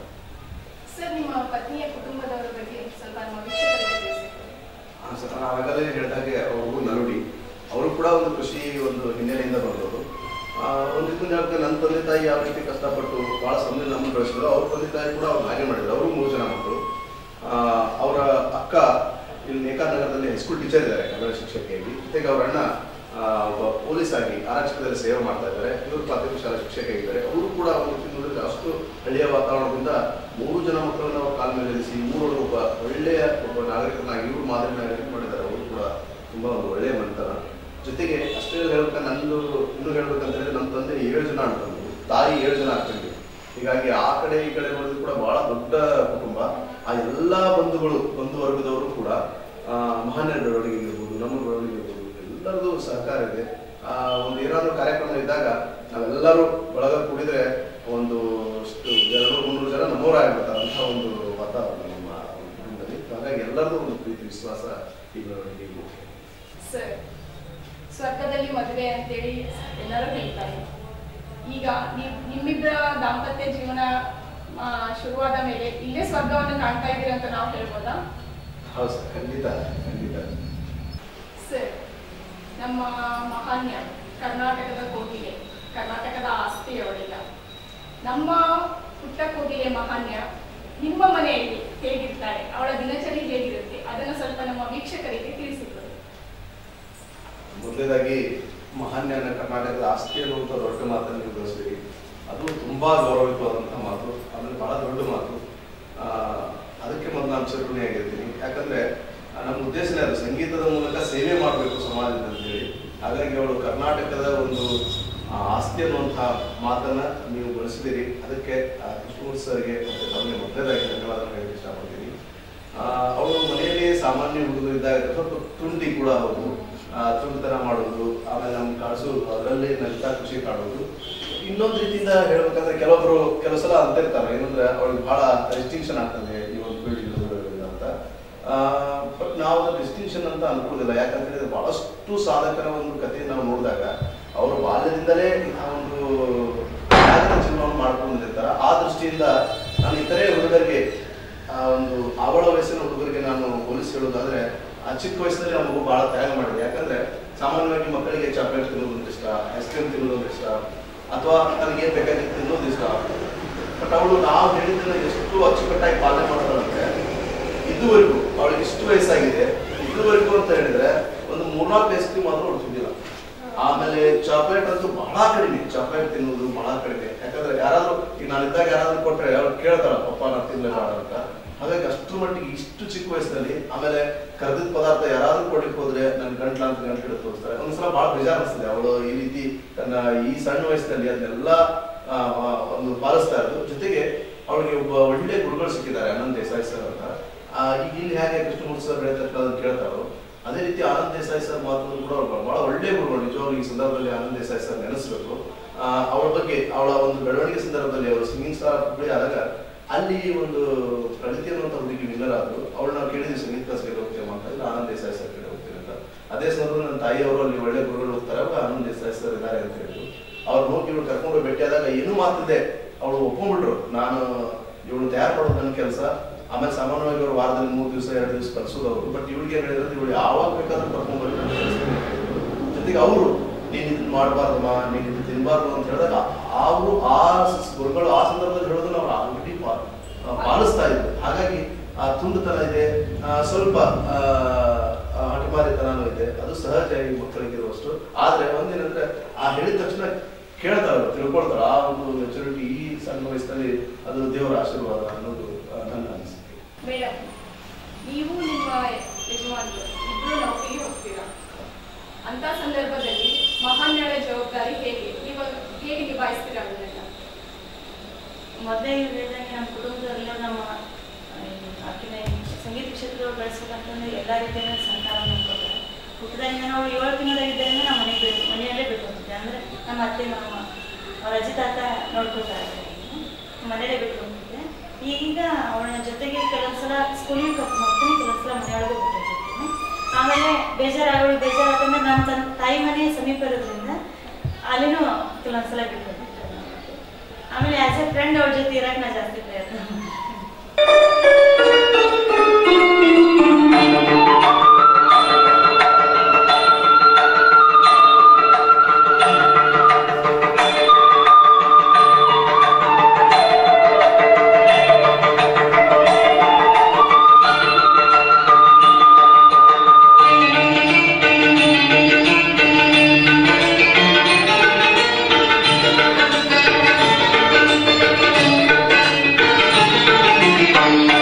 ಸರ್ ನಿಮ್ಮ ಪತ್ನಿಯ ಕುಟುಂಬದವರ ಬಗ್ಗೆ ಸ್ವಲ್ಪ ನಮ್ಮ ವೀಕ್ಷಕರಿಗೆ ತಿಳಿಸಿಕೊಡಿ ಆ, ಸರ್, ನಾನು ಆಗಲೇ ಹೇಳಿದಾಗೆ ಅವರು ನರುಡಿ ಅವರು ಕೂಡ ಒಂದು ಕೃಷಿ ಒಂದು ಹಿನ್ನೆಲೆಯಿಂದ ಬಂದವರು ಆ, ಒಂದು ಇದನ್ನ ಹೇಳ್ತಾರೆ ನನ್ನ ತಂದೆ ತಾಯಿ ಯಾವ ರೀತಿ ಕಷ್ಟಪಟ್ಟು ಭಾಳ ಸಮಯ ನಮ್ಮನ್ನು ಬೆಳೆಸಿದ್ರು ಅವ್ರ ತಂದೆ ತಾಯಿ ಕೂಡ ಅವ್ರು ಹಾಗೆ ಮಾಡಿದ್ರು ಅವರು ಮೂರು ಜನ ಮಕ್ಕಳು ಆ, ಅವರ ಅಕ್ಕ ಇಲ್ಲಿ ನೇಕಾನಗರದಲ್ಲಿ ಹೈಸ್ಕೂಲ್ ಟೀಚರ್ ಇದ್ದಾರೆ ಕನ್ನಡ ಶಿಕ್ಷಕಿಯಾಗಿ ಜೊತೆಗೆ ಅವ್ರ ಅಣ್ಣ ಆ, ಒಬ್ಬ ಪೊಲೀಸ್ ಆಗಿ ಆರಕ್ಷಕದಲ್ಲಿ ಸೇವೆ ಮಾಡ್ತಾ ಇದ್ದಾರೆ ಇವರು ಪ್ರಾಥಮಿಕ ಶಾಲಾ ಶಿಕ್ಷಕಿಯಾಗಿದ್ದಾರೆ ಅವರು ಕೂಡ ಒಂದು ರೀತಿ ನೋಡಿದ್ರೆ ಅಷ್ಟು ಹಳ್ಳಿಯ ವಾತಾವರಣದಿಂದ ಮೂರು ಜನ ಮಕ್ಕಳನ್ನ ಅವ್ರ ಕಾಲ ಮೇಲೆ ಇರಿಸಿ ಮೂರೊಳಗೆ ಒಬ್ಬ ಒಳ್ಳೆಯ ಒಬ್ಬ ನಾಗರಿಕನಾಗಿ ಇವರು ಮಾದರಿ ನಾಗರಿಕ ಮಾಡಿದ್ದಾರೆ ಅವರು ಕೂಡ ತುಂಬಾ ಒಂದು ಒಳ್ಳೆಯ ಮನೆತನ ಜೊತೆಗೆ ಅಷ್ಟೇ ಹೇಳ್ಬೇಕಂದ್ರೆ ನಂದು ಇನ್ನೂ ಹೇಳ್ಬೇಕಂತಂದ್ರೆ ನಮ್ಮ ತಂದೆ ಏಳು ಜನ ಅಣ್ತಂದ್ರು ತಾಯಿ ಏಳು ಜನ ಅಕ್ಕಂಗೆ ಹೀಗಾಗಿ ಆ ಕಡೆ ಈ ಕಡೆ ನೋಡಿದ್ರು ಕೂಡ ಬಹಳ ದೊಡ್ಡ ಕುಟುಂಬ ಆ ಎಲ್ಲಾ ಬಂಧುಗಳು ಬಂಧು ವರ್ಗದವರು ಕೂಡ ಆ, ಮಹಾನ್ಯರ ಬೆಳವಣಿಗೆ ಇರ್ಬೋದು ನಮ್ಮ ಬೆಳವಣಿಗೆ ಇರ್ಬೋದು ಎಲ್ಲರದು ಸಹಕಾರ ಇದೆ ಆ, ಒಂದು ಏನಾದರೂ ಕಾರ್ಯಕ್ರಮ ಇದ್ದಾಗ ನಾವೆಲ್ಲರೂ ಬಳಗ ಕೂಡಿದ್ರೆ ಒಂದು ಎಷ್ಟು ಎರಡು ಮುನ್ನೂರು ಜನ ನಮ್ಮವರಾಗಿರ್ತಾರೆ ಅಂತ ಒಂದು ವಾತಾವರಣ ನಮ್ಮ ಕುಟುಂಬದಲ್ಲಿ ಹಾಗಾಗಿ ಎಲ್ಲರದು ಒಂದು ಪ್ರೀತಿ ವಿಶ್ವಾಸ ಈ ಬೆಳವಣಿಗೆ ಮುಖ್ಯ ಸರ್ ಸ್ವರ್ಗದಲ್ಲಿ ಮದುವೆ ಅಂತೇಳಿ ಎಲ್ಲರೂ ಹೇಳ್ತಾರೆ ಈಗ ನೀವು ನಿಮ್ಮಿಬ್ಬರ ದಾಂಪತ್ಯ ಜೀವನ ಆ, ಶುರುವಾದ ಮೇಲೆ ಇಲ್ಲೇ ಸ್ವರ್ಗವನ್ನು ಕಾಣ್ತಾ ಇದ್ದೀರಿ ಅಂತ ನಾವು ಹೇಳ್ಬೋದಾ ಹೌದು ಸರ್ ಖಂಡಿತ ಖಂಡಿತ ಸರ್ ನಮ್ಮ ಮಹಾನ್ಯ ಕರ್ನಾಟಕದ ಕೋಗಿಲೆ ಕರ್ನಾಟಕದ ಆಸ್ತಿ ಅವಳಿಲ್ಲ ನಮ್ಮ ಪುಟ್ಟ ಕೋಗಿಲೆ ಮಹಾನ್ಯ ನಿಮ್ಮ ಮನೆಯಲ್ಲಿ ಹೇಗಿರ್ತಾಳೆ ಅವಳ ದಿನಚರಿ ಹೇಗಿರುತ್ತೆ ಅದನ್ನು ಸ್ವಲ್ಪ ನಮ್ಮ ವೀಕ್ಷಕರಿಗೆ ತಿಳಿಸಿಕೊಡಿ ಮೊದಲನೇದಾಗಿ ಮಹಾನ್ಯನ ಕರ್ನಾಟಕದ ಆಸ್ತಿ ಅನ್ನುವಂಥ ದೊಡ್ಡ ಮಾತನ್ನು ನೀವು ಬಳಸಿರಿ ಅದು ತುಂಬಾ ಗೌರವಿತವಾದಂತಹ ಮಾತು ಆಮೇಲೆ ಬಹಳ ದೊಡ್ಡ ಮಾತು ಆ, ಅದಕ್ಕೆ ಮೊದಲು ನಾನು ಚಿರಋಣಿ ಆಗಿರ್ತೀನಿ ಯಾಕಂದ್ರೆ ಆ, ನಮ್ಮ ಉದ್ದೇಶನೇ ಅದು ಸಂಗೀತದ ಮೂಲಕ ಸೇವೆ ಮಾಡಬೇಕು ಸಮಾಜದ ಅಂತೇಳಿ ಹಾಗಾಗಿ ಅವಳು ಕರ್ನಾಟಕದ ಒಂದು ಆ, ಆಸ್ತಿ ಅನ್ನುವಂತಹ ಮಾತನ್ನ ನೀವು ಬಳಸಿದಿರಿ ಅದಕ್ಕೆ ಆ, ಕೃಷ್ಣಮೂರ್ತಿ ಸರ್ಗೆ ಮತ್ತೆ ತಮಗೆ ಮೊದಲನೇದಾಗಿ ಧನ್ಯವಾದ ಹೇಳಕ್ಕೆ ಇಷ್ಟಪಡ್ತೀನಿ ಆ, ಅವಳು ಮನೆಯಲ್ಲಿ ಸಾಮಾನ್ಯ ಹುಡುಗರು ಇದ್ದಾಗ ಸ್ವಲ್ಪ ತುಂಡಿ ಕೂಡ ಹೌದು ಆ, ತುಂಟತನ ಮಾಡೋದು ಆಮೇಲೆ ನಮ್ಗೆ ಕಾಣಿಸೋದು ಅದರಲ್ಲಿ ನಗ್ತಾ ಖುಷಿ ಕಾಣೋದು ಇನ್ನೊಂದು ರೀತಿಯಿಂದ ಹೇಳ್ಬೇಕಂದ್ರೆ ಕೆಲವೊಬ್ರು ಕೆಲವು ಸಲ ಅಂತಿರ್ತಾರೆ ಏನಂದ್ರೆ ಅವಳಿಗೆ ಬಹಳ ರೆಸ್ಟ್ರಿಕ್ಷನ್ ಆಗ್ತದೆ ಈ ಒಂದು ಫೀಲ್ಡ್ ಅಂತ ಬಟ್ ನಾವು ಅದನ್ನ ಡಿಸ್ಟಿಂಕ್ಷನ್ ಅಂತ ಅನ್ಕೊಳ್ಳೋದಿಲ್ಲ ಯಾಕಂತ ಹೇಳಿದ್ರೆ ಬಹಳಷ್ಟು ಸಾಧಕರ ಒಂದು ಕಥೆಯನ್ನು ನಾವು ನೋಡಿದಾಗ ಅವರು ಬಾಲ್ಯದಿಂದಲೇ ಆ ಒಂದು ತ್ಯಾಗದ ಜೀವನವನ್ನು ಮಾಡ್ಕೊಂಡು ಬಂದಿರ್ತಾರೆ ಆ ದೃಷ್ಟಿಯಿಂದ ನಾನು ಇತರೆ ಹುಡುಗರಿಗೆ ಆ ಒಂದು ಆವಳ ವಯಸ್ಸಿನ ಹುಡುಗರಿಗೆ ನಾನು ಹೋಲಿಸಿ ಹೇಳೋದಾದ್ರೆ ಆ ಚಿಕ್ಕ ವಯಸ್ಸಿನಲ್ಲಿ ಆ ಮಗು ಬಹಳ ತ್ಯಾಗ ಮಾಡಿದೆ ಯಾಕಂದ್ರೆ ಸಾಮಾನ್ಯವಾಗಿ ಮಕ್ಕಳಿಗೆ ಚಾಕ್ಲೇಟ್ ತಿನ್ನೋದು ಒಂದು ಇಷ್ಟ ಐಸ್ ಕ್ರೀಮ್ ತಿನ್ನೋದು ಒಂದು ಇಷ್ಟ ಅಥವಾ ನನಗೆ ಏನ್ ಬೇಕಾಗಿತ್ತು ತಿನ್ನೋದು ಇಷ್ಟ ಬಟ್ ಅವಳು ನಾವು ಹೇಳಿದ್ದನ್ನ ಎಷ್ಟು ಅಚ್ಚುಕಟ್ಟಾಗಿ ಪಾಲನೆ ಮಾಡ್ತಾಳಂದ್ರೆ ಇದುವರೆಗೂ ಅವಳಿಗೆ ಇಷ್ಟು ವಯಸ್ಸಾಗಿದೆ ಇದುವರೆಗೂ ಅಂತ ಹೇಳಿದ್ರೆ ಒಂದು ಮೂರ್ನಾಲ್ಕು ಐಸ್ ಕ್ರೀಮ್ ಆದ್ರೂ ಅವಳು ತಿಂದಿಲ್ಲ ಆಮೇಲೆ ಚಾಕ್ಲೇಟ್ ಅಂತೂ ಬಹಳ ಕಡಿಮೆ ಚಾಕ್ಲೇಟ್ ತಿನ್ನೋದು ಬಹಳ ಕಡಿಮೆ ಯಾಕಂದ್ರೆ ಯಾರಾದ್ರೂ ಈಗ ನಾನು ಇದ್ದಾಗ ಯಾರಾದ್ರೂ ಕೊಟ್ರೆ ಅವ್ರು ಕೇಳ್ತಾರ ಪಪ್ಪ ನಾನು ತಿನ್ಲಿಲ್ಲ ಅಂತ ಹಾಗಾಗಿ ಅಷ್ಟರ ಮಟ್ಟಿಗೆ ಇಷ್ಟು ಚಿಕ್ಕ ವಯಸ್ಸಿನಲ್ಲಿ ಆಮೇಲೆ ಕರೆದಿದ್ದ ಪದಾರ್ಥ ಯಾರಾದ್ರೂ ಕೊಡ್ಲಿಕ್ಕೆ ಹೋದ್ರೆ ನನ್ ಗಂಟ್ಲ ಅಂತ ಗಂಟ್ಲು ಹಿಡಿದು ತೋರಿಸ್ತಾರೆ ಒಂದ್ಸಲ ಬಹಳ ಬೇಜಾರ್ ಅನಿಸ್ತದೆ ಅವಳು ಈ ರೀತಿ ತನ್ನ ಈ ಸಣ್ಣ ವಯಸ್ಸಿನಲ್ಲಿ ಅದನ್ನೆಲ್ಲ ಆ, ಆ, ಒಂದು ಪಾಲಿಸ್ತಾ ಇರೋದು ಜೊತೆಗೆ ಅವಳಿಗೆ ಒಬ್ಬ ಒಳ್ಳೆ ಗುರುಗಳು ಸಿಕ್ಕಿದ್ದಾರೆ ಆನಂದ್ ದೇಸಾಯಿ ಸರ್ ಅಂತ ಆ, ಈಗ ಇಲ್ಲಿ ಹೇಗೆ ಕೃಷ್ಣಮೂರ್ತಿ ಸರ್ ಹೇಳ್ತಕ್ಕಂಥ ಕೇಳ್ತಾರೋ ಅದೇ ರೀತಿ ಆನಂದ್ ದೇಸಾಯಿ ಸರ್ ಮಾತು ಕೂಡ ಅವ್ರು ಬಹಳ ಒಳ್ಳೆ ಗುರುಗಳು ನಿಜವಾಗ್ಲೂ ಈ ಸಂದರ್ಭದಲ್ಲಿ ಆನಂದ್ ದೇಸಾಯಿ ಸರ್ ನೆನೆಸ್ಬೇಕು ಆ, ಅವಳ ಬಗ್ಗೆ ಅವಳ ಒಂದು ಬೆಳವಣಿಗೆ ಸಂದರ್ಭದಲ್ಲಿ ಅವರು ಸಿಂಗಿಂಗ್ ಸ್ಟಾರ್ ಹುಬ್ಬಳ್ಳಿ ಆದಾಗ ಅಲ್ಲಿ ಒಂದು ಪ್ರಗತಿ ಅನ್ನುವಂಥ ಹುಡುಗಿ ವಿನ್ನರ್ ಆದ್ರು ಅವಳು ನಾವು ಕೇಳಿದ್ವಿ ಸಂಗೀತ ಕ್ಲಾಸ್ಗೆ ಹೋಗ್ತೇವೆ ಅಂತ ಇಲ್ಲ ಆನಂದ್ ದೇಸಾಯಿ ಸರ್ ಕಡೆ ಹೋಗ್ತೇವೆ ಅಂತ ಅದೇ ಸಂದರ್ಭದಲ್ಲಿ ನನ್ನ ತಾಯಿಯವರು ಅಲ್ಲಿ ಒಳ್ಳೆ ಗುರುಗಳು ಹೋಗ್ತಾರೆ ಅವಾಗ ಆನಂದ್ ದೇಸಾಯಿ ಸರ್ ಇದ್ದಾರೆ ಅಂತ ಹೇಳಿದ್ರು ಅವ್ರು ಹೋಗಿ ಇವಳು ಕರ್ಕೊಂಡು ಭೇಟಿಯಾದಾಗ ಏನೂ ಮಾತಿದೆ ಅವಳು ಒಪ್ಕೊಂಡ್ಬಿಟ್ರು ನಾನು ಇವಳು ತಯಾರು ಮಾಡೋದು ನನ್ನ ಕೆಲಸ ಆಮೇಲೆ ಸಾಮಾನ್ಯವಾಗಿ ಅವರು ವಾರದಲ್ಲಿ ಮೂರು ದಿವಸ ಎರಡು ದಿವಸ ಕಳ್ಸೋದು ಅವರು ಬಟ್ ಇವಳಿಗೆ ಏನ್ ಹೇಳಿದ್ರೆ ಇವಳು ಯಾವಾಗ ಬೇಕಾದ್ರೂ ಕರ್ಕೊಂಡು ಬರ್ರಿ ನನ್ನ ಕೆಲ್ಸಕ್ಕೆ ಅಂತ ಹೇಳಿದ್ರು. ಜೊತೆಗೆ ಅವರು ನೀನ್ ಇದನ್ನ ಮಾಡಬಾರ್ದಮ್ಮ ನೀನ್ ಇದನ್ನ ತಿನ್ಬಾರ್ದು ಅಂತ ಹೇಳಿದಾಗ ಅವರು ಆ ಸ- ಗುರುಗಳು ಆ ಸಂದರ್ಭದಲ್ಲಿ ಹೇಳೋದನ್ನ ಅವ್ರು ಆಲ್ರೆಡಿ ಪಾಲಿಸ್ತಾ ಇದ್ರು ಹಾಗಾಗಿ ಆ ತುಂಡುತನ ಇದೆ ಆ, ಸ್ವಲ್ಪ ಆ, ಆ, ಹಠಮಾರಿತನನೂ ಇದೆ ಅದು ಸಹಜ ಈ ಮಕ್ಕಳಿಗೆ ಇರುವಷ್ಟು ಆದ್ರೆ ಒಂದೇನಂದ್ರೆ ಆ ಹೇಳಿದ ತಕ್ಷಣ ಕೇಳ್ತಾಳೆ ತಿಳ್ಕೊಳ್ತಾಳೆ ಆ ಒಂದು ಮೆಚುರಿಟಿ ಈ ಸಣ್ಣ ವಯಸ್ಸಿನಲ್ಲಿ ಅದು ದೇವರ ಆಶೀರ್ವಾದ ಅನ್ನೋದು ಆ, ನನ್ನ ಅನಿಸಿಕೆ ಮೇಡಮ್ ನೀವು ನಿಮ್ಮ ಯಜಮಾನರು ಇಬ್ರು ನೌಕರಿಗೆ ಹೋಗ್ತೀರಾ ಅಂತ ಸಂದರ್ಭದಲ್ಲಿ ಮಹಾನ್ಯಾಯ ಜವಾಬ್ದಾರಿ ಹೇಗೆ ನೀವು ಹೇಗೆ ನಿಭಾಯಿಸ್ತೀರಾ ಅದನ್ನೆಲ್ಲ ಮೊದಲೇ ಹೇಳಿದಂಗೆ ನಮ್ಮ ಕುಟುಂಬದಲ್ಲೂ ನಮ್ಮ ಆಕಿನ ಸಂಗೀತ ಕ್ಷೇತ್ರದೊಳಗೆ ಬೆಳೆಸ್ಬೇಕಂತಂದ್ರೆ ಎಲ್ಲ ರೀತಿಯ ಸಹಕಾರವನ್ನು ಕೊಡ್ತಾರೆ ಹುಟ್ಟಿದಾಗಿಂದ ನಾವು ಏಳು ತಿಂಗಳಾಗಿದ್ದರಿಂದ ನಮ್ಮ ಮನೆಗೆ ಬಿಟ್ಟು ಮನೆಯಲ್ಲೇ ಬಿಟ್ಟು ಹೋಗ್ತಿದ್ದೆ ಅಂದರೆ ನಮ್ಮ ಅತ್ತೆ ಮಾಮ ಅವ್ರ ಅಜ್ಜಿ ತಾತ ನೋಡ್ಕೊತಾ ಇದ್ದಾರೆ ಮನೆಯಲ್ಲೇ ಬಿಟ್ಟು ಹೋಗ್ತಿದ್ದೆ ಈಗ ಅವಳ ಜೊತೆಗೆ ಕೆಲವೊಂದ್ಸಲ ಸ್ಕೂಲಿಗೆ ಕರ್ಕೊಂಡು ಹೋಗ್ತೀನಿ ಕೆಲವೊಂದ್ಸಲ ಮನೆಯೊಳಗೆ ಬಿಟ್ಟು ಹೋಗ್ತೀನಿ ಆಮೇಲೆ ಬೇಜಾರಾಗೋಳು ಬೇಜಾರಾತಂದ್ರೆ ನಮ್ಮ ತನ್ನ ತಾಯಿ ಮನೆ ಸಮೀಪ ಇರೋದ್ರಿಂದ ಅಲ್ಲಿನೂ ಕೆಲವೊಂದ್ಸಲ ಬಿಟ್ಟು ಹೋಗ್ತಿದ್ದೆ ಆಮೇಲೆ ಆಸ್ ಎ ಫ್ರೆಂಡ್ ಅವ್ರ ಜೊತೆ ಇರಕ್ಕೆ ನಾ ಜಾಸ್ತಿ ಪ್ರಯತ್ನ ಮಾಡ್ತೀನಿ. ಿ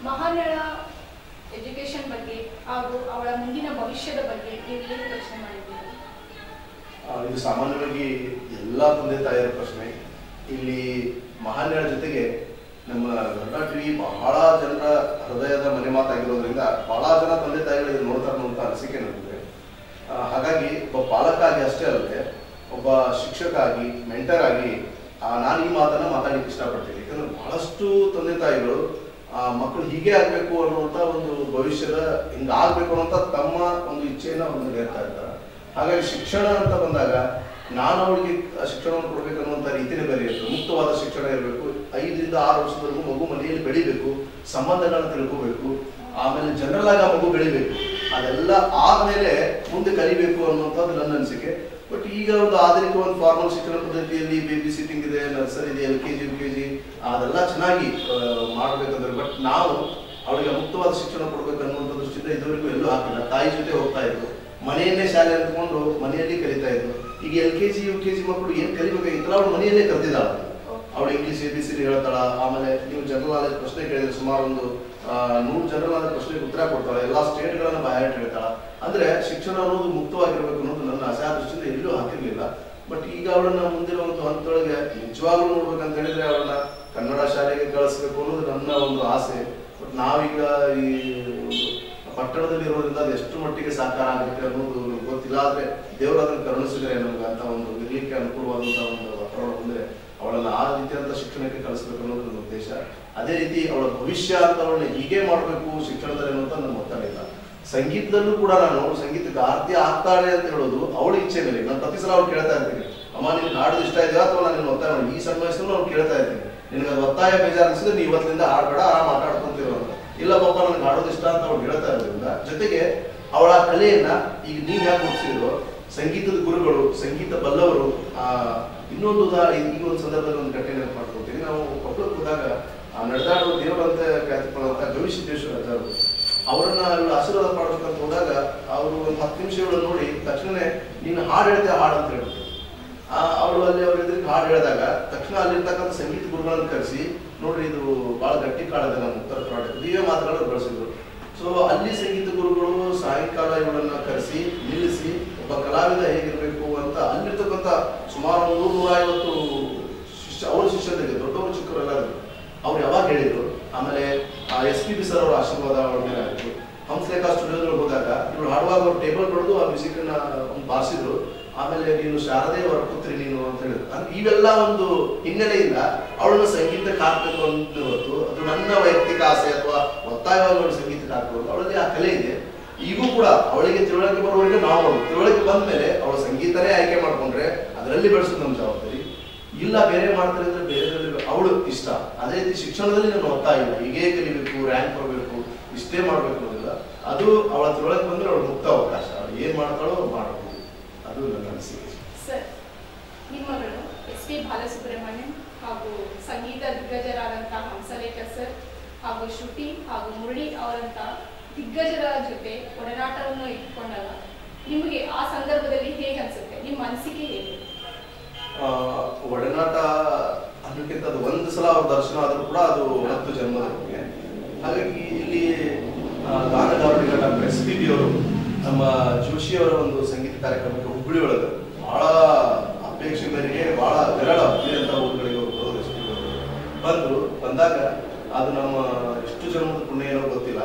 ಮಹಾನ್ಯಳ ಎಜುಕೇಶನ್ ಬಗ್ಗೆ ಹಾಗೂ ಅವಳ ಮುಂದಿನ ಭವಿಷ್ಯದ ಬಗ್ಗೆ ನೀವು ಏನು ಯೋಚನೆ ಮಾಡಿದ್ದೀರಿ ಆ, ಇದು ಸಾಮಾನ್ಯವಾಗಿ ಎಲ್ಲ ತಂದೆ ತಾಯಿಯರ ಪ್ರಶ್ನೆ ಇಲ್ಲಿ ಮಹಾನ್ಯರ ಜೊತೆಗೆ ನಮ್ಮ ಗರುಡ ಟಿವಿ ಬಹಳ ಜನರ ಹೃದಯದ ಮನೆ ಮಾತಾಗಿರೋದ್ರಿಂದ ಬಹಳ ಜನ ತಂದೆ ತಾಯಿಗಳು ಇದನ್ನ ನೋಡ್ತಾರೆ ಅನ್ನುವಂಥ ಅನಿಸಿಕೆ ನನಗಿದೆ ಆ, ಹಾಗಾಗಿ ಒಬ್ಬ ಪಾಲಕ ಆಗಿ ಅಷ್ಟೇ ಅಲ್ಲದೆ ಒಬ್ಬ ಶಿಕ್ಷಕ ಆಗಿ ಮೆಂಟರ್ ಆಗಿ ಆ, ನಾನು ಈ ಮಾತನ್ನ ಮಾತಾಡಲಿಕ್ಕೆ ಇಷ್ಟಪಡ್ತೀನಿ ಯಾಕಂದ್ರೆ ಬಹಳಷ್ಟು ತಂದೆ ತಾಯಿಗಳು ಆ, ಮಕ್ಕಳು ಹೀಗೆ ಆಗ್ಬೇಕು ಅನ್ನುವಂಥ ಒಂದು ಭವಿಷ್ಯದ ಹಿಂಗ ಆಗ್ಬೇಕು ಅನ್ನುವಂಥ ತಮ್ಮ ಒಂದು ಇಚ್ಛೆಯನ್ನ ಒಂದು ಹೇಳ್ತಾ ಇರ್ತಾರೆ ಹಾಗಾಗಿ ಶಿಕ್ಷಣ ಅಂತ ಬಂದಾಗ ನಾನು ಅವಳಿಗೆ ಶಿಕ್ಷಣವನ್ನು ಕೊಡಬೇಕು ಅನ್ನುವಂಥ ರೀತಿನೇ ಬೇರೆ ಇರ್ತದೆ ಮುಕ್ತವಾದ ಶಿಕ್ಷಣ ಇರಬೇಕು ಐದರಿಂದ ಆರು ವರ್ಷದವರೆಗೂ ಮಗು ಮನೆಯಲ್ಲಿ ಬೆಳಿಬೇಕು ಸಂಬಂಧಗಳನ್ನ ತಿಳ್ಕೋಬೇಕು ಆಮೇಲೆ ಜನರಲ್ ಆಗಿ ಆ ಮಗು ಬೆಳಿಬೇಕು ಅದೆಲ್ಲ ಆದ್ಮೇಲೆ ಮುಂದೆ ಕಲಿಬೇಕು ಅನ್ನುವಂಥದ್ದು ನನ್ನ ಅನಿಸಿಕೆ ಬಟ್ ಈಗ ಒಂದು ಆಧುನಿಕ ಒಂದು ಫಾರ್ಮಲ್ ಶಿಕ್ಷಣ ಪದ್ಧತಿಯಲ್ಲಿ ಬೇಬಿ ಸಿಟ್ಟಿಂಗ್ ಇದೆ ನರ್ಸರಿ ಇದೆ L K G U K G ಅದೆಲ್ಲ ಚೆನ್ನಾಗಿ ಆ, ಮಾಡ್ಬೇಕಂದ್ರೆ ಬಟ್ ನಾವು ಅವಳಿಗೆ ಮುಕ್ತವಾದ ಶಿಕ್ಷಣ ಕೊಡ್ಬೇಕು ಅನ್ನುವಂಥ ದೃಷ್ಟಿಯಿಂದ ಇದುವರೆಗೂ ಎಲ್ಲೂ ಹಾಕಿಲ್ಲ ತಾಯಿ ಜೊತೆ ಹೋಗ್ತಾ ಇದ್ರು ಮನೆಯನ್ನೇ ಶಾಲೆ ಅಂದ್ಕೊಂಡು ಮನೆಯಲ್ಲಿ ಕಲಿತಾ ಇದ್ರು ಈಗ L K G U K G ಮಕ್ಕಳು ಏನ್ ಕಲಿಬೇಕಾಗಿತ್ತಲ್ಲ ಅವಳು ಮನೆಯಲ್ಲೇ ಕಲ್ತಿದ್ದಾಳ ಅವಳು ಇಂಗ್ಲಿಷ್ ಎ ಬಿ ಸಿ ಹೇಳ್ತಾಳ ಆಮೇಲೆ ನೀವು ಜನರಲ್ ನಾಲೆಜ್ ಪ್ರಶ್ನೆ ಕೇಳಿದ್ರೆ ಸುಮಾರು ಒಂದು ಆ, ನೂರು ಜನರಲ್ ನಾಲೆಜ್ ಪ್ರಶ್ನೆಗೆ ಉತ್ತರ ಕೊಡ್ತಾಳೆ ಎಲ್ಲಾ ಸ್ಟೇಟ್ಗಳನ್ನ ಬಾಯಾಟ ಹೇಳ್ತಾಳ ಅಂದ್ರೆ ಶಿಕ್ಷಣ ಅನ್ನೋದು ಮುಕ್ತವಾಗಿರ್ಬೇಕು ಅನ್ನೋದು ನನ್ನ ಆಸೆ ಆ ದೃಷ್ಟಿಯಿಂದ ಎಲ್ಲೂ ಹಾಕಿರ್ಲಿಲ್ಲ ಬಟ್ ಈಗ ಅವಳನ್ನ ಮುಂದಿನ ಒಂದು ಹಂತದೊಳಗೆ ನಿಜವಾಗ್ಲೂ ನೋಡ್ಬೇಕಂತ ಹೇಳಿದ್ರೆ ಅವಳನ್ನ ಕನ್ನಡ ಶಾಲೆಗೆ ಕಳಿಸ್ಬೇಕು ಅನ್ನೋದು ನನ್ನ ಒಂದು ಆಸೆ ಬಟ್ ನಾವೀಗ ಈ ಒಂದು ಪಟ್ಟಣದಲ್ಲಿ ಇರೋದ್ರಿಂದ ಅದು ಎಷ್ಟು ಮಟ್ಟಿಗೆ ಸಾಕಾರ ಆಗುತ್ತೆ ಅನ್ನೋದು ನಮ್ಗೆ ಗೊತ್ತಿಲ್ಲ ಆದ್ರೆ ದೇವರು ಅದನ್ನು ಕರುಣಿಸಿದ್ರೆ ನಮ್ಗೆ ಅಂತ ಒಂದು ಇರ್ಲಿಕ್ಕೆ ಅನುಕೂಲವಾದಂತಹ ಒಂದು ವಾತಾವರಣ ಬಂದ್ರೆ ಅವಳನ್ನ ಆ ರೀತಿಯಾದಂಥ ಶಿಕ್ಷಣಕ್ಕೆ ಕಳಿಸ್ಬೇಕು ಅನ್ನೋದು ನನ್ನ ಉದ್ದೇಶ ಅದೇ ರೀತಿ ಅವಳ ಭವಿಷ್ಯ ಅಂತ ಅವಳನ್ನ ಹೀಗೆ ಮಾಡಬೇಕು ಶಿಕ್ಷಣದಲ್ಲಿ ಅನ್ನೋಂಥ ನನ್ನ ಒತ್ತಡ ಇಲ್ಲ ಸಂಗೀತದಲ್ಲೂ ಕೂಡ ನಾನು ಸಂಗೀತಗಾರ್ತಿ ಆಗ್ತಾಳೆ ಅಂತ ಹೇಳೋದು ಅವಳ ಇಚ್ಛೆ ಮೇಲೆ ನಾನು ಪ್ರತಿ ಸಲ ಅವ್ಳು ಕೇಳ್ತಾ ಇರ್ತೀನಿ ಅಮ್ಮ ನಿನ್ಗೆ ಹಾಡೋದು ಇಷ್ಟ ಇದೆಯಾ ಅಥವಾ ನಾನು ನಿನ್ನ ಒತ್ತಾಯ ಮಾಡಿ ಈ ಸಣ್ಣ ವಯಸ್ಸಲ್ಲೂ ಅವ್ನು ಕೇಳ್ತಾ ಇರ್ತೀನಿ ನಿನಗೆ ಅದು ಒತ್ತಾಯ ಬೇಜಾರು ಅನಿಸಿದ್ರೆ ನೀವು ಇವತ್ತಿನಿಂದ ಹಾಡ್ಬೇಡ ಆರಾಮ್ ಆಟ ಆಡ್ಕೊಂತಿರೋ ಅಂತ ಇಲ್ಲ ಪಾಪ ನನಗೆ ಹಾಡೋದು ಇಷ್ಟ ಅಂತ ಅವ್ಳು ಹೇಳ್ತಾ ಇರೋದ್ರಿಂದ ಜೊತೆಗೆ ಅವಳ ಕಲೆಯನ್ನ ಈಗ ನೀವ್ ಯಾಕೆ ಮುಗಿಸಿದ್ರು ಸಂಗೀತದ ಗುರುಗಳು ಸಂಗೀತ ಬಲ್ಲವರು ಆ ಇನ್ನೊಂದು ಉದಾಹರಣೆ ಈಗ ಒಂದು ಸಂದರ್ಭದಲ್ಲಿ ಒಂದು ಘಟನೆ ನೆನಪು ಮಾಡ್ಕೊಳ್ತೀನಿ ನಾವು ಕೊಪ್ಪಳಕ್ಕೆ ಹೋದಾಗ ಆ ನಡೆದಾಡುವ ದೇವರಂತ ಖ್ಯಾತಿಪಡಂತ ಗವಿ ಸಿದ್ದೇಶ್ವರ ಅಜ್ಜರು ಅವರನ್ನ ಇವಳು ಆಶೀರ್ವಾದ ಮಾಡ್ಬೇಕಂತ ಹೋದಾಗ ಅವರು ಒಂದು ಹತ್ತು ನಿಮಿಷ ಇವಳು ನೋಡಿ ತಕ್ಷಣನೇ ನೀನು ಹಾಡು ಹೇಳ್ತೆ ಹಾಡು ಅಂತ ಹೇಳ್ಬಿಟ್ಟು ಅವಳು ಅಲ್ಲಿ ಅವ್ರ ಎದುರಿಗೆ ಹಾಡು ಹೇಳಿದಾಗ ತಕ್ಷಣ ಅಲ್ಲಿರ್ತಕ್ಕಂಥ ಸಂಗೀತ ಗುರುಗಳನ್ನ ಕರೆಸಿ ನೋಡ್ರಿ ಇದು ಬಹಳ ಗಟ್ಟಿ ಕಾಳದ ನಮ್ಮ ಉತ್ತರ ಕರ್ನಾಟಕ ಇವೇ ಮಾತುಗಳನ್ನು ಬಳಸಿದ್ರು ಸೊ ಅಲ್ಲಿ ಸಂಗೀತ ಗುರುಗಳು ಸಾಯಂಕಾಲ ಇವಳನ್ನ ಕರೆಸಿ ನಿಲ್ಲಿಸಿ ಒಬ್ಬ ಕಲಾವಿದ ಹೇಗಿರ್ಬೇಕು ಅಂತ ಅಲ್ಲಿರ್ತಕ್ಕಂಥ ಸುಮಾರು ಒಂದು ನೂರ ನೂರೈವತ್ತು ಶಿಷ್ಯ ಅವ್ರ ಶಿಷ್ಯರಿಗೆ ದೊಡ್ಡವರು ಚಿಕ್ಕವರೆಲ್ಲ ಇದ್ರು. ಅವ್ರು ಯಾವಾಗ ಹೇಳಿದ್ರು ಆಮೇಲೆ ಎಸ್ ಪಿ ಬಿ ಸರ್ ಅವರ ಆಶೀರ್ವಾದ ಅವಳ ಮೇಲೆ ಆಯ್ತು ಹಂಸಲೇಖಾ ಸ್ಟುಡಿಯೋದಲ್ಲಿ ಹೋದಾಗ ಇವಳು ಹಾಡುವಾಗ ಅವ್ರು ಟೇಬಲ್ ಬಡ್ದು ಆ ಮ್ಯೂಸಿಕ್ ಅನ್ನ ಒಂದು ಬಾರಿಸಿದ್ರು ಆಮೇಲೆ ನೀನು ಶಾರದೆ ಹೊರಕುತ್ರಿ ನೀನು ಅಂತ ಹೇಳಿದ್ರು ಅಂದ್ರೆ ಇವೆಲ್ಲ ಒಂದು ಹಿನ್ನೆಲೆಯಿಂದ ಅವಳನ್ನು ಸಂಗೀತಕ್ಕೆ ಹಾಕ್ಬೇಕು ಅಂತ ಹೊತ್ತು ಅದು ನನ್ನ ವೈಯಕ್ತಿಕ ಆಸೆ ಅಥವಾ ಒತ್ತಾಯವಾಗಿ ಅವಳು ಸಂಗೀತಕ್ಕೆ ಹಾಕಬಹುದು ಅವಳಲ್ಲಿ ಆ ಕಲೆ ಇದೆ ಈಗೂ ಕೂಡ ಅವಳಿಗೆ ತಿಳುವಳಿಕೆ ಬರುವವರೆಗೆ ನಾವು ಅವಳು ತಿಳುವಳಿಕೆ ಬಂದ ಮೇಲೆ ಅವಳ ಸಂಗೀತನೇ ಆಯ್ಕೆ ಮಾಡ್ಕೊಂಡ್ರೆ ಅದರಲ್ಲಿ ಬೆಳೆಸೋದು ನಮ್ಮ ಜವಾಬ್ದಾರಿ ಇಲ್ಲ ಬೇರೆ ಮಾಡ್ತಾರೆ ಅಂದ್ರೆ ಬೇರೆದ್ರಲ್ಲಿ ಅವಳು ಇಷ್ಟ ಅದೇ ರೀತಿ ಶಿಕ್ಷಣದಲ್ಲಿ ನಾನು ಒತ್ತಾಯ ಇಲ್ಲ ಹೀಗೇ ಕಲಿಬೇಕು ರ್ಯಾಂಕ್ ಬರಬೇಕು ಇಷ್ಟೇ ಮಾಡ್ಬೇಕು ಅನ್ನೋದಿಲ್ಲ ಅದು ಅವಳ ತಿಳುವಳಿಕೆ ಬಂದ್ರೆ ಅವಳು ಮುಕ್ತ ಅವಕಾಶ ಅವಳು ಏನ್ ಮಾಡ್ತಾಳೋ ಅವ್ಳು ಮಾಡಬಹುದು ಅದು ನನ್ನ ಅನಿಸಿಕೆ ಸರ್ ನಿಮ್ಮಗಳು ಎಸ್ ಪಿ ಬಾಲಸುಬ್ರಹ್ಮಣ್ಯಂ ಹಾಗೂ ಸಂಗೀತ ದಿಗ್ಗಜರಾದಂತಹ ಹಂಸಲೇಖ ಸರ್ ಹಾಗೂ ಶ್ರುತಿ ಹಾಗೂ ಮುರಳಿ ಅವರಂತ ದಿಗ್ಗಜರ ಜೊತೆ ಒಡನಾಟವನ್ನು ಇಟ್ಕೊಂಡಾಗ ನಿಮಗೆ ಆ ಸಂದರ್ಭದಲ್ಲಿ ಹೇಗೆ ಅನ್ಸುತ್ತೆ ನಿಮ್ಮ ಅನಿಸಿಕೆ ಹೇಗೆ ಆ, ಒಡನಾಟ ಅನ್ನೋಕ್ಕಿಂತ ಅದು ಒಂದು ಸಲ ಅವ್ರ ದರ್ಶನ ಆದ್ರೂ ಕೂಡ ಅದು ಹತ್ತು ಜನ್ಮದ ಬಗ್ಗೆ ಹಾಗಾಗಿ ಇಲ್ಲಿ ಆ, ಗಾನಗಾರರಿಗೆ ಡಾಕ್ಟರ್ ಎಸ್ ಪಿ ಬಿ ಅವರು ನಮ್ಮ ಜೋಶಿ ಅವರ ಒಂದು ಸಂಗೀತ ಕಾರ್ಯಕ್ರಮಕ್ಕೆ ಹುಬ್ಬಳ್ಳಿ ಒಳಗೆ ಬಹಳ ಅಪೇಕ್ಷೆ ಮೇರೆಗೆ ಬಹಳ ವಿರಳ ಹುಬ್ಬಳ್ಳಿ ಅಂತ ಊರುಗಳಿಗೆ ಅವರು ಬರೋದು ಎಸ್ ಪಿ ಬಿ ಅವರು ಬಂದ್ರು ಬಂದಾಗ ಅದು ನಮ್ಮ ಎಷ್ಟು ಜನ್ಮದ ಪುಣ್ಯ ಏನೋ ಗೊತ್ತಿಲ್ಲ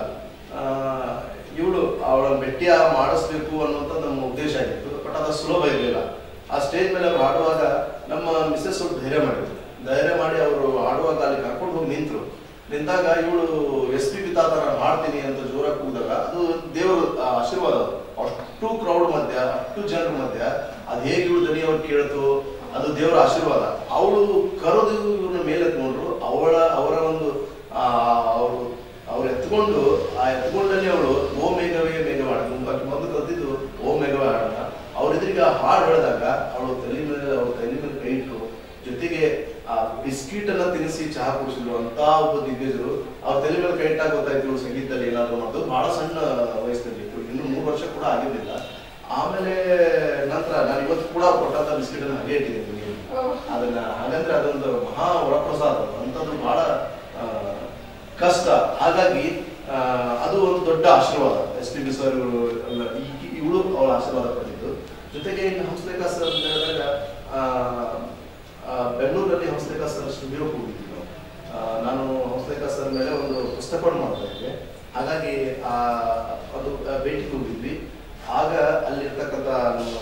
ಇವಳು ಅವಳ ಭೇಟಿಯ ಮಾಡಿಸ್ಬೇಕು ಅನ್ನುವಂಥ ನಮ್ಮ ಉದ್ದೇಶ ಆಗಿತ್ತು ಬಟ್ ಅದು ಸುಲಭ ಇರಲಿಲ್ಲ ಆ ಸ್ಟೇಜ್ ಮೇಲೆ ಅವ್ರು ಹಾಡುವಾಗ ನಮ್ಮ ಮಿಸ್ಸಸ್ ಸ್ವಲ್ಪ ಧೈರ್ಯ ಮಾಡಿದ್ರು ಧೈರ್ಯ ಮಾಡಿ ಅವರು ಹಾಡುವಾಗ ಅಲ್ಲಿ ಕರ್ಕೊಂಡು ಹೋಗಿ ನಿಂತರು ನಿಂತಾಗ ಇವಳು ಎಸ್ ಪಿ ತಾತ ನಾನು ಹಾಡ್ತೀನಿ ಅಂತ ಜೋರಾಗಿ ಕೂದಾಗ ಅದು ದೇವರ ಆ, ಆಶೀರ್ವಾದ ಅದು. ಅಷ್ಟು ಕ್ರೌಡ್ ಮಧ್ಯ ಅಷ್ಟು ಜನರ ಮಧ್ಯ ಅದು ಹೇಗೆ ಇವಳು ದನಿ ಅವ್ರು ಕೇಳ್ತು ಅದು ದೇವರ ಆಶೀರ್ವಾದ ಅವಳು ಕರೆದು ಇವ್ರನ್ನ ಮೇಲೆ ಎತ್ಕೊಂಡ್ರು ಅವಳ ಅವರ ಒಂದು ಆ ಅವರು ಅವ್ರು ಎತ್ಕೊಂಡು ಆ ಎತ್ಕೊಂಡಲ್ಲಿ ಅವಳು ಓ ಮೇಘವೇ ಮೇಘವಾಡ ಮುಂಬಾಕಿ ಮೊದಲು ಕಲ್ತಿದ್ದು ಓ ಮೇಘವೇ ಹಾಡೋಣ ಅವ್ರ ಎದುರಿಗೆ ಆ ಹಾಡು ಹೇಳಿದಾಗ ಅವಳು ತಲೆ ಮೇಲೆ ಅವ್ರ ತಲೆ ಮೇಲೆ ಕೈ ಇಟ್ಟು ಜೊತೆಗೆ ಆ ಬಿಸ್ಕಿಟ್ ಅನ್ನ ತಿನ್ನಿಸಿ ಚಹಾ ಕುಡಿಸಿದ್ರು ಅಂತ ಒಬ್ಬ ದಿಗ್ಗಜರು ಅವ್ರ ತಲೆ ಮೇಲೆ ಕೈ ಇಟ್ಟಾಗ ಗೊತ್ತಾಯ್ತು ಇವ್ರು ಸಂಗೀತದಲ್ಲಿ ಏನಾದ್ರು ಮಾಡೋದು ಬಹಳ ಸಣ್ಣ ವಯಸ್ಸಿನಲ್ಲಿ ಇತ್ತು ಇನ್ನು ಮೂರು ವರ್ಷ ಕೂಡ ಆಗಿರ್ಲಿಲ್ಲ ಆಮೇಲೆ ನಂತರ ನಾನು ಇವತ್ತು ಕೂಡ ಕೊಟ್ಟಂತ ಬಿಸ್ಕಿಟ್ ಅನ್ನ ಹಾಗೆ ಇಟ್ಟಿದ್ದೀನಿ ನಿಮಗೆ ಅದನ್ನ ಹಾಗಂದ್ರೆ ಅದೊಂದು ಮಹಾ ವರಪ್ರಸಾದ ಅದು. ಅಂಥದ್ದು ಬಹಳ ಆ, ಕಷ್ಟ ಹಾಗಾಗಿ ಆ, ಅದು ಒಂದು ದೊಡ್ಡ ಆಶೀರ್ವಾದ ಎಸ್ ಪಿ ಬಿ ಸರ್ ಇವಳು ಅವಳ ಆಶೀರ್ವಾದ ಪಡೆದಿದ್ದು ಜೊತೆಗೆ ಇನ್ನು ಹಂಸಲೇಖ ಸರ್ ಅಂತ ಹೇಳಿದಾಗ ಆ, ಆ, ಬೆಂಗಳೂರಲ್ಲಿ ಹಂಸಲೇಖ ಸರ್ ಸ್ಟುಡಿಯೋಗೆ ಹೋಗಿದ್ವಿ ನಾವು ಆ, ನಾನು ಹಂಸಲೇಖ ಸರ್ ಮೇಲೆ ಒಂದು ಪುಸ್ತಕವನ್ನು ಮಾಡ್ತಾ ಇದ್ದೆ ಹಾಗಾಗಿ ಆ ಅದು ಆ, ಭೇಟಿಗೆ ಹೋಗಿದ್ವಿ ಆಗ ಅಲ್ಲಿರ್ತಕ್ಕಂಥ ನಮ್ಮ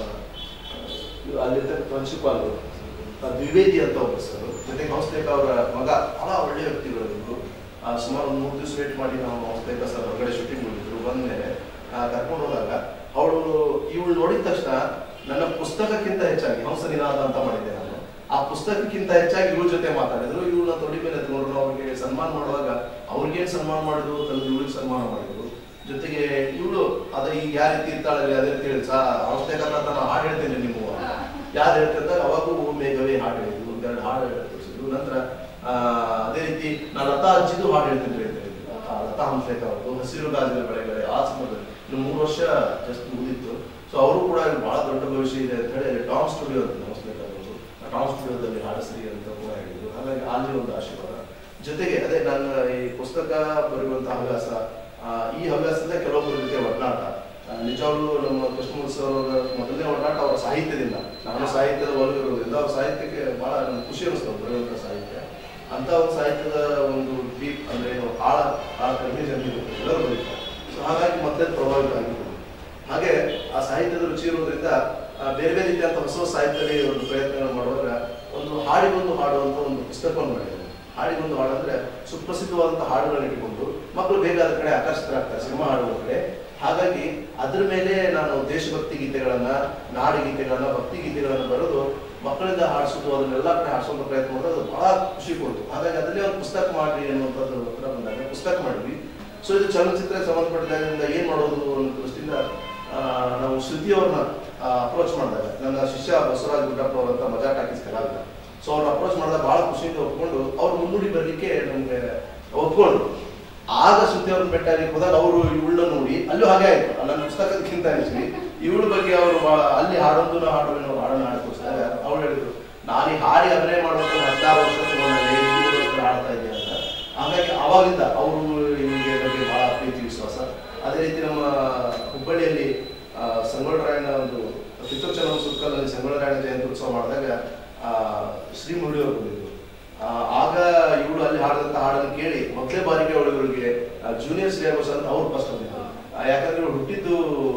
ಇವ್ರು ಅಲ್ಲಿರ್ತಕ್ಕ ಪ್ರಿನ್ಸಿಪಾಲ್ ದ್ವಿವೇದಿ ಅಂತ ಒಬ್ಬರು ಸರ್ ಜೊತೆಗೆ ಹಂಸಲೇಖ ಅವರ ಮಗ ಬಹಳ ಒಳ್ಳೆಯ ವ್ಯಕ್ತಿಗಳು ಇವರು ಆ, ಸುಮಾರು ಒಂದು ಮೂರು ದಿವಸ ವೇಟ್ ಮಾಡಿ ನಾವು ಹಂಸಲೇಖ ಸರ್ ಹೊರಗಡೆ ಶೂಟಿಂಗ್ ಹೋಗಿದ್ರು ಬಂದ್ಮೇಲೆ ಕರ್ಕೊಂಡು ಹೋದಾಗ ಅವಳು ಇವಳು ನೋಡಿದ ತಕ್ಷಣ ನನ್ನ ಪುಸ್ತಕಕ್ಕಿಂತ ಹೆಚ್ಚಾಗಿ ಹಂಸ ನಿನಾದ ಅಂತ ಮಾಡಿದ್ದೆ ನಾನು ಆ ಪುಸ್ತಕಕ್ಕಿಂತ ಹೆಚ್ಚಾಗಿ ಇವ್ರ ಜೊತೆ ಮಾತಾಡಿದ್ರು ಇವ್ರನ್ನ ತೊಡಿ ಮೇಲೆ ಎತ್ಕೊಂಡ್ರು ಅವ್ರಿಗೆ ಸನ್ಮಾನ ಮಾಡುವಾಗ ಅವ್ರಿಗೇನ್ ಸನ್ಮಾನ ಮಾಡಿದ್ರು ತಂದು ಇವಳಿಗೆ ಸನ್ಮಾನ ಮಾಡಿದ್ರು ಜೊತೆಗೆ ಇವಳು ಅದ ಈಗ ಯಾವ ರೀತಿ ಇರ್ತಾಳೆ ಅದೇ ರೀತಿ ಹೇಳಿ ಸಾ ಅವಶ್ಯಕತೆ ಅಂತ ನಾನು ಹಾಡು ಹೇಳ್ತೇನೆ ನೀವು ಯಾರು ಹೇಳ್ತಿದ್ದಾಗ ಅವಾಗೂ ಮೇಘವೇ ಹಾಡು ಹೇಳಿದ್ರು ಒಂದೆರಡು ಹಾಡು ತೋರಿಸಿದ್ರು ನಂತರ ಆ, ಅದೇ ರೀತಿ ನಾನು ಲತಾ ಅಜ್ಜಿದು ಹಾಡು ಹೇಳ್ತಿದ್ರಿ ಅಂತ ಹೇಳಿದ್ರು ಆ, ಲತಾ ಹಂಸಲೇಖ ಅವ್ರದ್ದು ಹಸಿರು ಗಾಜಿನ ಬೆಳೆಗಳೇ ಆ ಸಮಯದಲ್ಲಿ ಇನ್ನು ಮೂರು ವರ್ಷ ಜಸ್ಟ್ ಮುಗಿದಿತ್ತು ಸೊ ಅವರು ಕೂಡ ಇಲ್ಲಿ ಬಹಳ ದೊಡ್ಡ ಭವಿಷ್ಯ ಇದೆ ಅಂತ ಹೇಳಿ ಟಾಮ್ ಸ್ಟುಡಿಯೋ ಅಂತ ಹಂಸಲೇಖ ಅವರು ಟಾಮ್ ಸ್ಟುಡಿಯೋದಲ್ಲಿ ಹಾಡಿಸ್ರಿ ಅಂತ ಕೂಡ ಹೇಳಿದ್ರು ಹಾಗಾಗಿ ಅಲ್ಲಿ ಒಂದು ಆಶೀರ್ವಾದ ಜೊತೆಗೆ ಅದೇ ನನ್ನ ಈ ಪುಸ್ತಕ ಬರೆಯುವಂತ ಹವ್ಯಾಸ ಆ, ಈ ಹವ್ಯಾಸದಿಂದ ಕೆಲವೊಬ್ಬರ ಜೊತೆ ಒಡನಾಟ ಆ, ನಿಜವಾಗ್ಲೂ ನಮ್ಮ ಕೃಷ್ಣಮೂರ್ತಿ ಸರ್ ಅವರ ಮೊದಲನೇ ಒಡನಾಟ ಅವರ ಸಾಹಿತ್ಯದಿಂದ ನಾನು ಸಾಹಿತ್ಯದ ಒಲವಿರುವುದರಿಂದ ಅವ್ರ ಸಾಹಿತ್ಯಕ್ಕೆ ಬಹಳ ನನ್ಗೆ ಖುಷಿ ಅನಿಸ್ತದೆ ಬರೆಯುವಂಥ ಸಾಹಿತ್ಯ ಅಂತ ಒಂದು ಸಾಹಿತ್ಯದ ಒಂದು ಡೀಪ್ ಅಂದ್ರೆ ಏನು ಆಳ ಆಳ ಕಡಿಮೆ ಜನರಿಗೆ ಎಲ್ಲರೂ ಬರೀತಾರೆ ಸೊ ಹಾಗಾಗಿ ಮತ್ತೆ ಪ್ರಭಾವಿತ ಆಗಿದ್ದು ಹಾಗೆ ಆ ಸಾಹಿತ್ಯದ ರುಚಿ ಇರೋದ್ರಿಂದ ಆ, ಬೇರೆ ಬೇರೆ ರೀತಿಯಂತ ಹೊಸ ಹೊಸ ಸಾಹಿತ್ಯದಲ್ಲಿ ಒಂದು ಪ್ರಯತ್ನಗಳು ಮಾಡುವಾಗ ಒಂದು ಹಾಡಿಗೊಂದು ಹಾಡುವಂತ ಒಂದು ಪುಸ್ತಕವನ್ನು ಮಾಡಿದ್ದಾರೆ ಹಾಡಿಗೊಂದು ಹಾಡು ಅಂದ್ರೆ ಸುಪ್ರಸಿದ್ಧವಾದಂತಹ ಹಾಡುಗಳನ್ನ ಇಟ್ಟುಕೊಂಡು ಮಕ್ಕಳು ಬೇಗ ಅದ್ರ ಕಡೆ ಆಕರ್ಷಿತರಾಗ್ತಾರೆ ಸಿನಿಮಾ ಹಾಡುಗಳ ಕಡೆ ಹಾಗಾಗಿ ಅದ್ರ ಮೇಲೆ ನಾನು ದೇಶಭಕ್ತಿ ಗೀತೆಗಳನ್ನ ನಾಡಿ ಗೀತೆಗಳನ್ನ ಭಕ್ತಿ ಗೀತೆಗಳನ್ನ ಬರೆದು ಮಕ್ಕಳಿಂದ ಹಾಡಿಸೋದು ಅದನ್ನೆಲ್ಲ ಕಡೆ ಹಾಡಿಸುವಂತ ಪ್ರಯತ್ನ ಮಾಡೋದು ಅದು ಬಹಳ ಖುಷಿ ಕೊಡ್ತು ಹಾಗಾಗಿ ಅದನ್ನೇ ಒಂದು ಪುಸ್ತಕ ಮಾಡ್ರಿ ಅನ್ನುವಂಥದ್ದು ಹತ್ರ ಬಂದಾಗ ಪುಸ್ತಕ ಮಾಡಿದ್ವಿ ಸೊ ಇದು ಚಲನಚಿತ್ರಕ್ಕೆ ಸಂಬಂಧಪಟ್ಟಿದ್ದರಿಂದ ಏನ್ ಮಾಡೋದು ಅನ್ನೋ ದೃಷ್ಟಿಯಿಂದ ಆ, ನಾವು ಶ್ರುತಿ ಅವ್ರನ್ನ ಅಪ್ರೋಚ್ ಮಾಡಿದಾಗ ನನ್ನ ಶಿಷ್ಯ ಬಸವರಾಜ್ ಗುಡ್ಡಪ್ಪ ಅವರಂತ ಮಜಾ ಟಾಕೀಸ್ ಕಲಾವಿದ ಸೊ ಅವ್ರನ್ನ ಅಪ್ರೋಚ್ ಮಾಡಿದಾಗ ಬಹಳ ಖುಷಿಯಿಂದ ಒಪ್ಕೊಂಡು ಅವ್ರು ಮುನ್ನುಡಿ ಬರ್ಲಿಕ್ಕೆ ನಮ್ಗೆ ಒಪ್ಕೊಂಡ್ರು ಆಗ ಶ್ರುತಿ ಅವ್ರನ್ನ ಭೇಟಿಯಾಗಿ ಹೋದಾಗ ಅವರು ಇವಳನ್ನ ನೋಡಿ ಅಲ್ಲೂ ಹಾಗೆ ಆಯ್ತು ನನ್ನ ಪುಸ್ತಕಕ್ಕಿಂತ ಹೆಚ್ಚಿಗೆ ಇವಳ ಬಗ್ಗೆ ಅವರು ಬಹಳ ಅಲ್ಲಿ ಹಾಡೊಂದು ನಾ ಹಾಡುವೆ ನಾವು ಹಾಡನ್ನ ಹಾಡಿ ತೋರಿಸಿದಾಗ ಅವ್ರು ಹೇಳಿದ್ರು ನಾನು ಈ ಹಾಡಿ ಅಭಿನಯ ಮಾಡ್ಬೇಕು ಹದಿನಾರು ವರ್ಷ ತಗೊಂಡಲ್ಲಿ ಮೂರು ವರ್ಷ ಹಾಡ್ತಾ ಇದ್ದೀನಿ ಅಂತ ಹಾಗಾಗಿ ಅವಾಗಿಂದ ಅವರು ಇವರಿಗೆ ಬಗ್ಗೆ ಬಹಳ ಪ್ರೀತಿ ವಿಶ್ವಾಸ ಅದೇ ರೀತಿ ನಮ್ಮ ಹುಬ್ಬಳ್ಳಿಯಲ್ಲಿ ಆ, ಸಂಗೊಳ್ರಾಯನ ಒಂದು ಪಿತೃಚನ ಸುತ್ತಲಲ್ಲಿ ಸಂಗೊಳ್ರಾಯನ ಜಯಂತಿ ಉತ್ಸವ ಮಾಡಿದಾಗ ಆ, ಶ್ರೀ ಮುರಳಿಯವರು ಬಂದಿದ್ರು ಆ, ಆಗ ಇವಳು ಅಲ್ಲಿ ಹಾಡಿದಂತ ಹಾಡನ್ನು ಕೇಳಿ ಮೊದಲೇ ಬಾರಿಗೆ ಅವಳು ಇವಳಿಗೆ ಜೂನಿಯರ್ ಶ್ರೇಯಾ ಘೋಷಾಲ್ ಅಂತ ಅವ್ರು ಫಸ್ಟ್ ಬಂದಿದ್ರು ಆ, ಯಾಕಂದ್ರೆ ಇವಳು ಹುಟ್ಟಿದ್ದು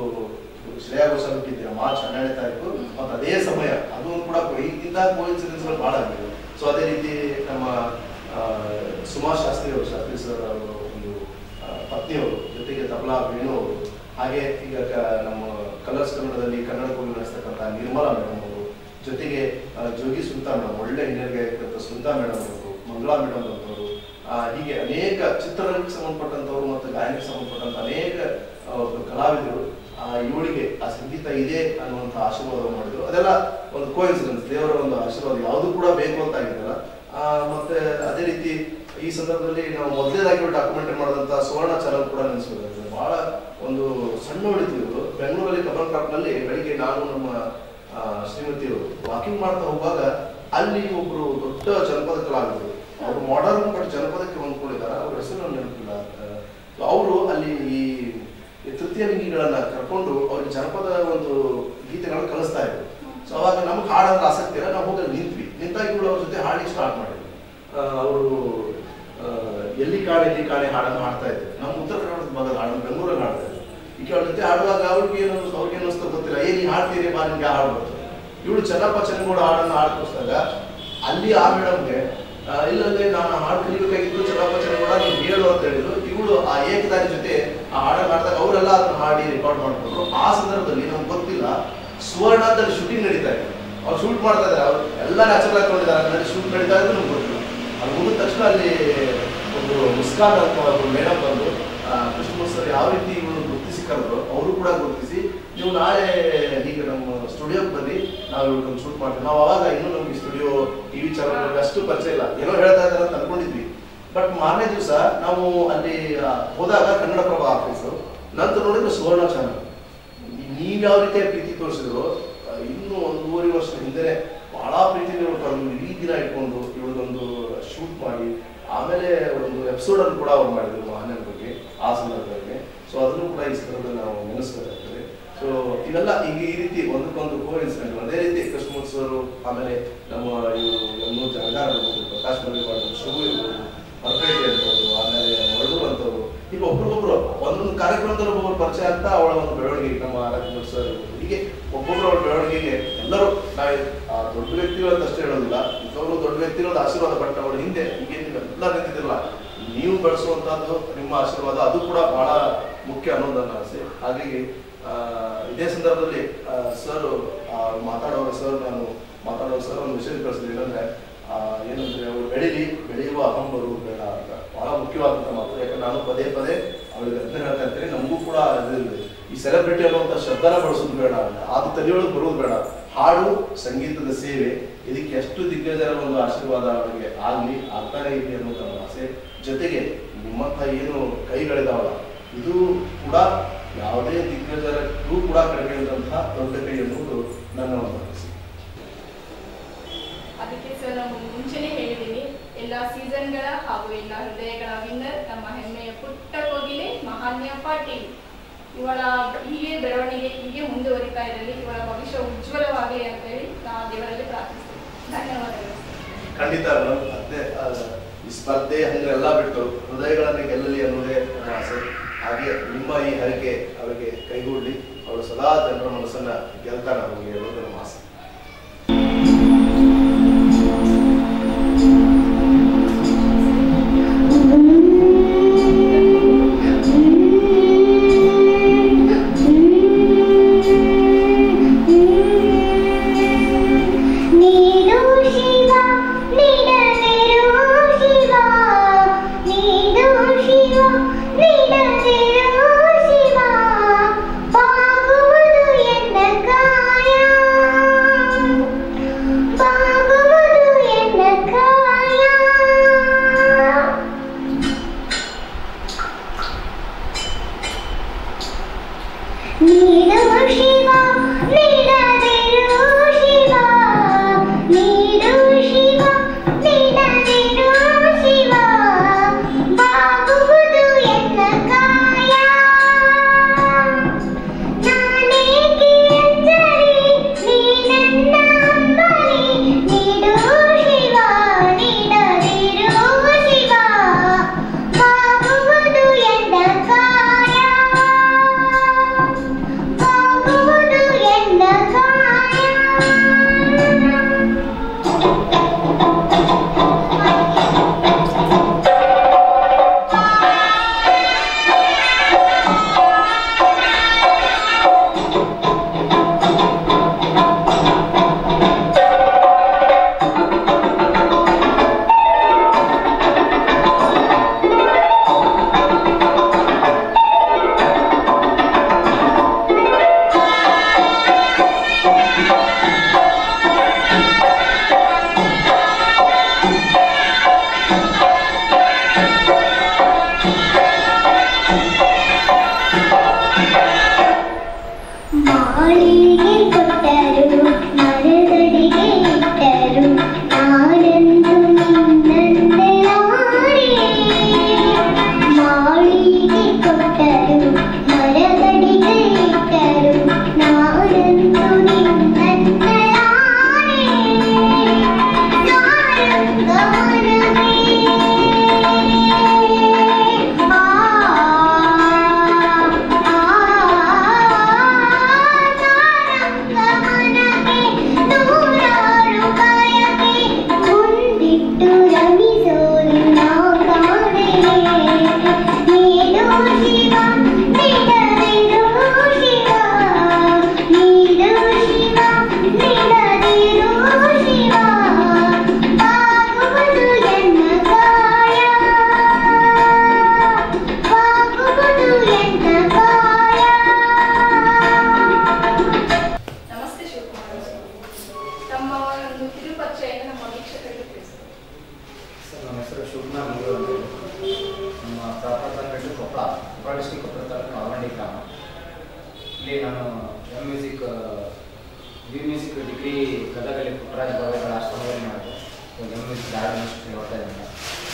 ಶ್ರೇಯಾ ಘೋಷಾಲ್ ಹುಟ್ಟಿದ್ದೀರ ಮಾರ್ಚ್ ಹನ್ನೆರಡನೇ ತಾರೀಕು ಮತ್ತು ಅದೇ ಸಮಯ ಅದು ಕೂಡ ಇಂಥ ಕೋಇನ್ಸಿಡೆನ್ಸ್ಗಳು ಬಹಳ ಆಗಿವೆ ಸೊ ಅದೇ ರೀತಿ ನಮ್ಮ ಆ, ಸುಮಾ ಶಾಸ್ತ್ರಿ ಅವರು ಶಾಸ್ತ್ರಿ ಸರ್ ಅವರು ಒಂದು ಆ, ಪತ್ನಿಯವರು ಜೊತೆಗೆ ತಬಲಾ ವೇಣು ಅವರು ಹಾಗೆ ಈಗ ಕ- ನಮ್ಮ ಕಲರ್ಸ್ ಕನ್ನಡದಲ್ಲಿ ಕನ್ನಡ ಕೂಲಿ ನಡೆಸ್ತಕ್ಕಂಥ ನಿರ್ಮಲಾ ಮೇಡಮ್ ಅವರು ಜೊತೆಗೆ ಆ, ಜೋಗಿ ಸುಲ್ತಾ ಮೇಡಮ್ ಒಳ್ಳೆ ಹಿನ್ನೆಲೆಗೆ ಆಗಿರ್ತಕ್ಕಂಥ ಸುಲ್ತಾ ಮೇಡಮ್ ಅವರು ಮಂಗಳಾ ಮೇಡಮ್ ಅವರು ಆ, ಹೀಗೆ ಅನೇಕ ಚಿತ್ರರಂಗಕ್ಕೆ ಸಂಬಂಧಪಟ್ಟಂತವರು ಮತ್ತು ಗಾಯನಕ್ಕೆ ಸಂಬಂಧಪಟ್ಟಂತ ಅನೇಕ ಆ, ಒಬ್ಬ ಕಲಾವಿದರು ಆ, ಇವಳಿಗೆ ಆ ಸಂಗೀತ ಇದೆ ಅನ್ನುವಂಥ ಆಶೀರ್ವಾದ ಮಾಡಿದ್ರು ಅದೆಲ್ಲ ಒಂದು ಕೋಇನ್ಸಿಡೆನ್ಸ್ ದೇವರ ಒಂದು ಆಶೀರ್ವಾದ ಯಾವುದು ಕೂಡ ಬೇಕು ಅಂತ ಆಗಿದ್ದಲ್ಲ ಆ, ಮತ್ತೆ ಅದೇ ರೀತಿ ಈ ಸಂದರ್ಭದಲ್ಲಿ ನಾವು ಮೊದಲೇದಾಗಿ ಡಾಕ್ಯುಮೆಂಟರಿ ಮಾಡಿದಂತ ಸುವರ್ಣ ಚಾನಲ್ ಕೂಡ ನೆನೆಸ್ಬೇಕಾಗ್ತದೆ ಬಹಳ ಒಂದು ಸಣ್ಣ ಹೊಡಿತು ಇವರು ಬೆಂಗಳೂರಲ್ಲಿ ಕಮಲ್ ನಲ್ಲಿ ಬೆಳಿಗ್ಗೆ ನಾನು ನಮ್ಮ ಆ, ಶ್ರೀಮತಿಯವರು ವಾಕಿಂಗ್ ಮಾಡ್ತಾ ಹೋಗುವಾಗ ಅಲ್ಲಿ ಒಬ್ರು ದೊಡ್ಡ ಜನಪದ ಕಲಾವಿದರು ಅವರು ಮಾಡರ್ನ್ ಬಟ್ ಜನಪದಕ್ಕೆ ಹೊಂದ್ಕೊಂಡಿದ್ದಾರೆ ಅವ್ರ ಹೆಸರು ನನಗೆ ನೆನಪಿಲ್ಲ ಅವರು ಅಲ್ಲಿ ಈ ಈ ತೃತೀಯ ಲಿಂಗಿಗಳನ್ನ ಕರ್ಕೊಂಡು ಅವ್ರಿಗೆ ಜನಪದ ಒಂದು ಗೀತೆಗಳನ್ನ ಕಲಿಸ್ತಾ ಇದ್ರು ಸೊ ಅವಾಗ ನಮ್ಗೆ ಹಾಡೋದ್ರ ಆಸಕ್ತಿ ಇಲ್ಲ ನಾವು ಹೋಗಿ ಅಲ್ಲಿ ನಿಂತ್ವಿ ನಿಂತಾಗ ಇವ್ರು ಅವ್ರ ಜೊತೆ ಹಾಡಿಗೆ ಸ್ಟಾರ್ಟ್ ಮಾಡಿದ್ವಿ ಅವರು ಎಲ್ಲಿ ಕಾಣೆ ಎಲ್ಲಿ ಕಾಣೆ ಹಾಡನ್ನು ಹಾಡ್ತಾ ಇದ್ರು ನಮ್ಮ ಉತ್ತರ ಕರ್ನಾಟಕದ ಭಾಗದ ಹಾಡನ್ನು ಬೆಂಗಳೂರಲ್ಲಿ ಹಾಡ್ತಾ ಇದ್ರು ಈಗ ಅವ್ರ ಜೊತೆ ಹಾಡುವಾಗ ಅವ್ರಿಗೆ ಏನು ಅನ್ನಿಸ್ತು ಅವ್ರಿಗೆ ಏನು ಅನಿಸ್ತು ಗೊತ್ತಿಲ್ಲ ಏನ್ ನೀ ಹಾಡ್ತೀರಿ ಬಾ ನಿಮ್ಗೆ ಹಾಡು ಬರ್ತದೆ ಇವಳು ಚೆನ್ನಪ್ಪ ಚೆನ್ನಗೌಡ ಹಾಡನ್ನು ಹಾಡ್ ತೋರಿಸಿದಾಗ ಅಲ್ಲಿ ಆ ಮೇಡಮ್ಗೆ ಇಲ್ಲಂದ್ರೆ ನಾನು ಹಾಡು ಕಲಿಬೇಕಾಗಿದ್ದು ಚೆನ್ನಪ್ಪ ಚೆನ್ನಗೌಡ ನೀವು ಹೇಳು ಅಂತ ಹೇಳಿದ್ರು ಇವಳು ಆ ಏಕದಾರಿ ಜೊತೆ ಆ ಹಾಡನ್ನು ಹಾಡಿದಾಗ ಅವರೆಲ್ಲ ಅದನ್ನ ಹಾಡಿ ರೆಕಾರ್ಡ್ ಮಾಡ್ಕೊಂಡ್ರು ಆ ಸಂದರ್ಭದಲ್ಲಿ ನಮ್ಗೆ ಗೊತ್ತಿಲ್ಲ ಸುವರ್ಣದಲ್ಲಿ ಶೂಟಿಂಗ್ ನಡೀತಾ ಇದೆ ಅವ್ರು ಶೂಟ್ ಮಾಡ್ತಾ ಇದ್ದಾರೆ ಅವ್ರು ಎಲ್ಲ ನ್ಯಾಚುರಲ್ ಹಾಕೊಂಡಿದ್ದಾರೆ ಅಲ್ಲಿ ಶೂಟ್ ನಡೀತಾ ಇದ್ದು ನಮ್ಗೆ ಗೊತ್ತಿಲ್ಲ ಅಲ್ಲಿ ಮುಗಿದ ತಕ್ಷಣ ಅಲ್ಲಿ ಒಂದು ಮುಸ್ಕಾನ್ ಅಂತ ಒಬ್ಬರು ಮೇಡಮ್ ಬಂದು ಆ, ಕೃಷ್ಣ ಸರ್ ಯಾವ ರೀತಿ ಇವರು ಗುರುತಿಸಿ ಕರೆದ್ರು ಅವರು ಕೂಡ ಗುರುತಿಸಿ ನೀವು ನಾಳೆ ಹೀಗೆ ನಮ್ಮ ಸ್ಟುಡಿಯೋಗೆ ಬನ್ನಿ ನಾವು ಇವ್ರನ್ನ ಶೂಟ್ ಮಾಡ್ತೀವಿ ನಾವು ಅವಾಗ ಇನ್ನೂ ನಮ್ಗೆ ಸ್ಟುಡಿಯೋ ಟಿವಿ ಚಾನಲ್ ಅಷ್ಟು ಪರಿಚಯ ಇಲ್ಲ ಏನೋ ಹೇಳ್ತಾ ಇದ್ದಾರೆ ಅಂತ ಅನ್ಕೊಂಡಿದ್ವಿ ಬಟ್ ಮಾರನೇ ದಿವಸ ನಾವು ಅಲ್ಲಿ ಆ, ಹೋದಾಗ ಕನ್ನಡಪ್ರಭ ಆಫೀಸು ನಂತರ ನೋಡಿದ್ರೆ ಸುವರ್ಣ ಚಾನಲ್ ನೀವ್ ಯಾವ ರೀತಿಯ ಪ್ರೀತಿ ತೋರಿಸಿದ್ರು ಆ, ಇನ್ನು ಒಂದೂವರೆ ವರ್ಷ ಹಿಂದೆ ಬಹಳ ಪ್ರೀತಿ ನೀವು ಕರೆದು ಇಡೀ ದಿನ ಇಟ್ಕೊಂಡು ಇವಳದೊಂದು ಶೂಟ್ ಮಾಡಿ ಆಮೇಲೆ ಒಂದು ಎಪಿಸೋಡ್ ಅನ್ನು ಕೂಡ ಅವ್ರು ಮಾಡಿದ್ರು ಮಹಾನನ ಬಗ್ಗೆ ಆ ಸಂದರ್ಭದಲ್ಲಿ ಸೊ ಅದನ್ನು ಕೂಡ ಈ ಸಂದರ್ಭದಲ್ಲಿ ನಾವು ನೆನೆಸ್ಬೇಕಾಗ್ತದೆ ಸೊ ಇವೆಲ್ಲ ಈಗ ಈ ರೀತಿ ಒಂದಕ್ಕೊಂದು ಕೋ ಇನ್ಸಿಡೆಂಟ್ ಅದೇ ರೀತಿ ಕೃಷ್ಣಮೂರ್ತಿ ಸರ್ ಆಮೇಲೆ ನಮ್ಮ ಇವರು ಎಮ್ಮು ಜಗದಾರ್ ಇರ್ಬೋದು ಪ್ರಕಾಶ್ ಮಲ್ಲಿವಾಡ್ ಶಿವು ಇರ್ಬೋದು ಹೊರಪೇಟೆ ಅಂತವ್ರು ಆಮೇಲೆ ಮರಳು ಅಂತವ್ರು ಈಗ ಒಬ್ರಿಗೊಬ್ರು ಒಂದೊಂದು ಕಾರ್ಯಕ್ರಮದಲ್ಲಿ ಒಬ್ಬೊಬ್ರು ಪರಿಚಯ ಆಗ್ತಾ ಅವಳ ಒಂದು ಬೆಳವಣಿಗೆ ನಮ್ಮ ರಾಜಕುಮಾರ್ ಸರ್ ಇರ್ಬೋದು. ಹೀಗೆ ಒಬ್ಬೊಬ್ರು ಅವಳ ಬೆಳವಣಿಗೆಗೆ ಎಲ್ಲರೂ ನಾವು ಆ ದೊಡ್ಡ ವ್ಯಕ್ತಿಗಳು ಅಂತ ಅಷ್ಟೇ ಹೇಳೋದಿಲ್ಲ ಇಂಥವ್ರು ದೊಡ್ಡ ವ್ಯಕ್ತಿಗಳ ಆಶೀರ್ವಾದ ಪಟ್ಟ ಅವಳ ಹಿಂದೆ ಈಗ ಎಲ್ಲ ನಿಂತಿದ್ದಿರಲ್ಲ ನೀವು ಬೆಳೆಸುವಂತಹದ್ದು ನಿಮ್ಮ ಆಶೀರ್ವಾದ ಅದು ಕೂಡ ಬಹಳ ಮುಖ್ಯ ಅನ್ನೋದು ನನ್ನ ಆಸೆ ಹಾಗಾಗಿ ಆ, ಇದೇ ಸಂದರ್ಭದಲ್ಲಿ ಸರ್ ಮಾತಾಡೋರು ಸರ್ ನಾನು ಮಾತಾಡೋ ಸರ್ ಒಂದು ವಿಷಯ ಕಳಿಸಿದ್ರು ಏನಂದ್ರೆ ಆ, ಏನಂದ್ರೆ ಅವಳು ಬೆಳೀಲಿ ಬೆಳೆಯುವ ಅಹಂ ಬರುವುದು ಬೇಡ ಅಂತ ಬಹಳ ಮುಖ್ಯವಾದಂತ ಮಾತು ಯಾಕಂದ್ರೆ ನಾನು ಪದೇ ಪದೇ ಅವಳಿಗೆ ಅದನ್ನ ಹೇಳ್ತಾ ಇರ್ತೀನಿ ನಮಗೂ ಕೂಡ ಇದು ಈ ಸೆಲೆಬ್ರಿಟಿ ಅನ್ನುವಂಥ ಶಬ್ದನ ಬಳಸೋದು ಬೇಡ ಅಂತ ಅದು ತಲೆಯೊಳಗೆ ಬರೋದು ಬೇಡ ಹಾಡು ಸಂಗೀತದ ಸೇವೆ ಇದಕ್ಕೆ ಎಷ್ಟು ದಿಗ್ಗಜರ ಒಂದು ಆಶೀರ್ವಾದ ಅವಳಿಗೆ ಆಗ್ಲಿ ಆಗ್ತಾನೆ ಇರಲಿ ಅನ್ನೋದು ನನ್ನ ಆಸೆ ಜೊತೆಗೆ ನಿಮ್ಮಂಥ ಏನು ಕೈಗಳಿದಾವಲ್ಲ ಇದು ಕೂಡ ಯಾವುದೇ ದಿಗ್ಗಜರಕ್ಕೂ ಕೂಡ ಕಡಿಮೆ ಇಲ್ಲದಂತಹ ದೊಡ್ಡ ಕೈ ಎನ್ನುವುದು ನನ್ನ ಒಂದು ಅನಿಸಿಕೆ ಅದಕ್ಕೆ ಸರ್ ನಾವು ಮುಂಚೆನೆ ಹೇಳಿದ್ದೀನಿ ಎಲ್ಲ ಸೀಸನ್ಗಳ ಹಾಗೂ ಎಲ್ಲ ಹೃದಯಗಳ ವಿನ್ನರ್ ನಮ್ಮ ಹೆಮ್ಮೆಯ ಪುಟ್ಟ ಕೋಗಿಲೆ ಮಹಾನ್ಯ ಪಾಟೀಲ್ ಇವಳ ಹೀಗೆ ಬೆಳವಣಿಗೆ ಹೀಗೆ ಮುಂದುವರಿತಾ ಇರಲಿ ಇವಳ ಭವಿಷ್ಯ ಉಜ್ವಲವಾಗಲಿ ಅಂತ ಹೇಳಿ ನಾವು ದೇವರಲ್ಲಿ ಪ್ರಾರ್ಥಿಸ್ತೀವಿ ಧನ್ಯವಾದಗಳು ಸರ್. ಖಂಡಿತ ಮೇಡಮ್ ಅದೇ ಆ, ಈ ಸ್ಪರ್ಧೆ ಹಂಗೆಲ್ಲ ಬಿಟ್ಟು ಹೃದಯಗಳನ್ನು ಗೆಲ್ಲಲಿ ಅನ್ನೋದೇ ನನ್ನ ಆಸೆ ಹಾಗೆ ನಿಮ್ಮ ಈ ಹರಕೆ ಅವರಿಗೆ ಕೈಗೂಡಲಿ ಅವರು ಸದಾ ಜನರ ಮನಸ್ಸನ್ನ ಗೆಲ್ತಾನೆ ಅವರಿಗೆ ಅನ್ನೋದು ನಮ್ಮ ಆಸೆ ನೀನು ಶಿವ ನಿನದಿರು ಶಿವ ನೀನು ಶಿವ ನಿನದಿರು ಶಿವ ಬಾಗುವುದು ಎನ್ನ ಕಾಯ ಬಾಗುವುದು ಎನ್ನ ಕಾಯ ನೀನು ಶಿವ ನೀಡದಿರು ಶಿವ ನೀನು ಶಿವ ನೀಡದಿರು ಶಿವ ಬಾಗುವುದು ಎನ್ನ ಕಾಯ ನಾನೇಕೆ ಅಂಜಲಿ ನೀ ನನ್ನ ಅಂಬಲಿ ನೀಡು ಶಿವ ನೀಡದಿರು ಶಿವ ಬಾಗುವುದು ಎನ್ನ ಕಾಯ ಬಾಗುವುದು ಎನ್ನ ಕಾಯ ಮಾಳಿಗೆ ಕೊಟ್ಟರು ಮರದಡಿಗೆ ಇಟ್ಟರು ನಾನೆಂದು ನಿನ್ನಂತೆ ನಾನೇ ಮಾಳಿಗೆ ಕೊಟ್ಟರು ಮರದಡಿಗೆ ಇಟ್ಟರು ನಾನೆಂದು ನಿನ್ನಂತೆ ನಾನೇ ಮುಂದಿಟ್ಟು ರಮಿಸೋದು ನಾವು ಕಾಣೆ ನೀನು ಶಿವ ನೀಡದಿರು ಶಿವ ನೀನು ಶಿವ ನೀಡದಿರು ಶಿವ ಬಾಗುವುದು ಎನ್ನ ಕಾಯ ಬಾಗುವುದು ಎನ್ನ ಕಾಯ ನಮಸ್ತೆ ಶಿವಕುಮಾರ್ ಅವರೇ. ತಮ್ಮ ಒಂದು ಕಿರುಪರಿಚಯನ ನಮ್ಮ ವೀಕ್ಷಕರಿಗೆ ತಿಳಿಸಿ ಸರ್ ನಮ್ಮ ಹೆಸರು ಶಿವಕುಮಾರ್ ಮಂಗಳೂರು ಅಂತ ಹೇಳಿ. ನಮ್ಮ ಪ್ರಾಪರ್ ಬಂದ್ಬಿಟ್ಟು ಕೊಪ್ಪಳ ಕೊಪ್ಪಳ ಡಿಸ್ಟಿಕ್ ಕೊಪ್ಪಳ ತಾಲೂಕು ಅವರಂಡಿ ಗ್ರಾಮ ಇಲ್ಲಿ ನಾನು ಎಮ್ ಮ್ಯೂಸಿಕ್ ವಿ ಮ್ಯೂಸಿಕ್ ಡಿಗ್ರಿ ಗದಗಲ್ಲಿ ಪುಟ್ಟರಾಜ ಬಾಬೆಗಳ ಆಶ್ರಮದಲ್ಲಿ ಮಾಡಿದೆ ಇವಾಗ ಎಮ್ ಮ್ಯೂಸಿಕ್ ಧಾರವಾಡ ಯೂನಿವರ್ಸಿಟಿ ಓದ್ತಾ ಇದ್ದೀನಿ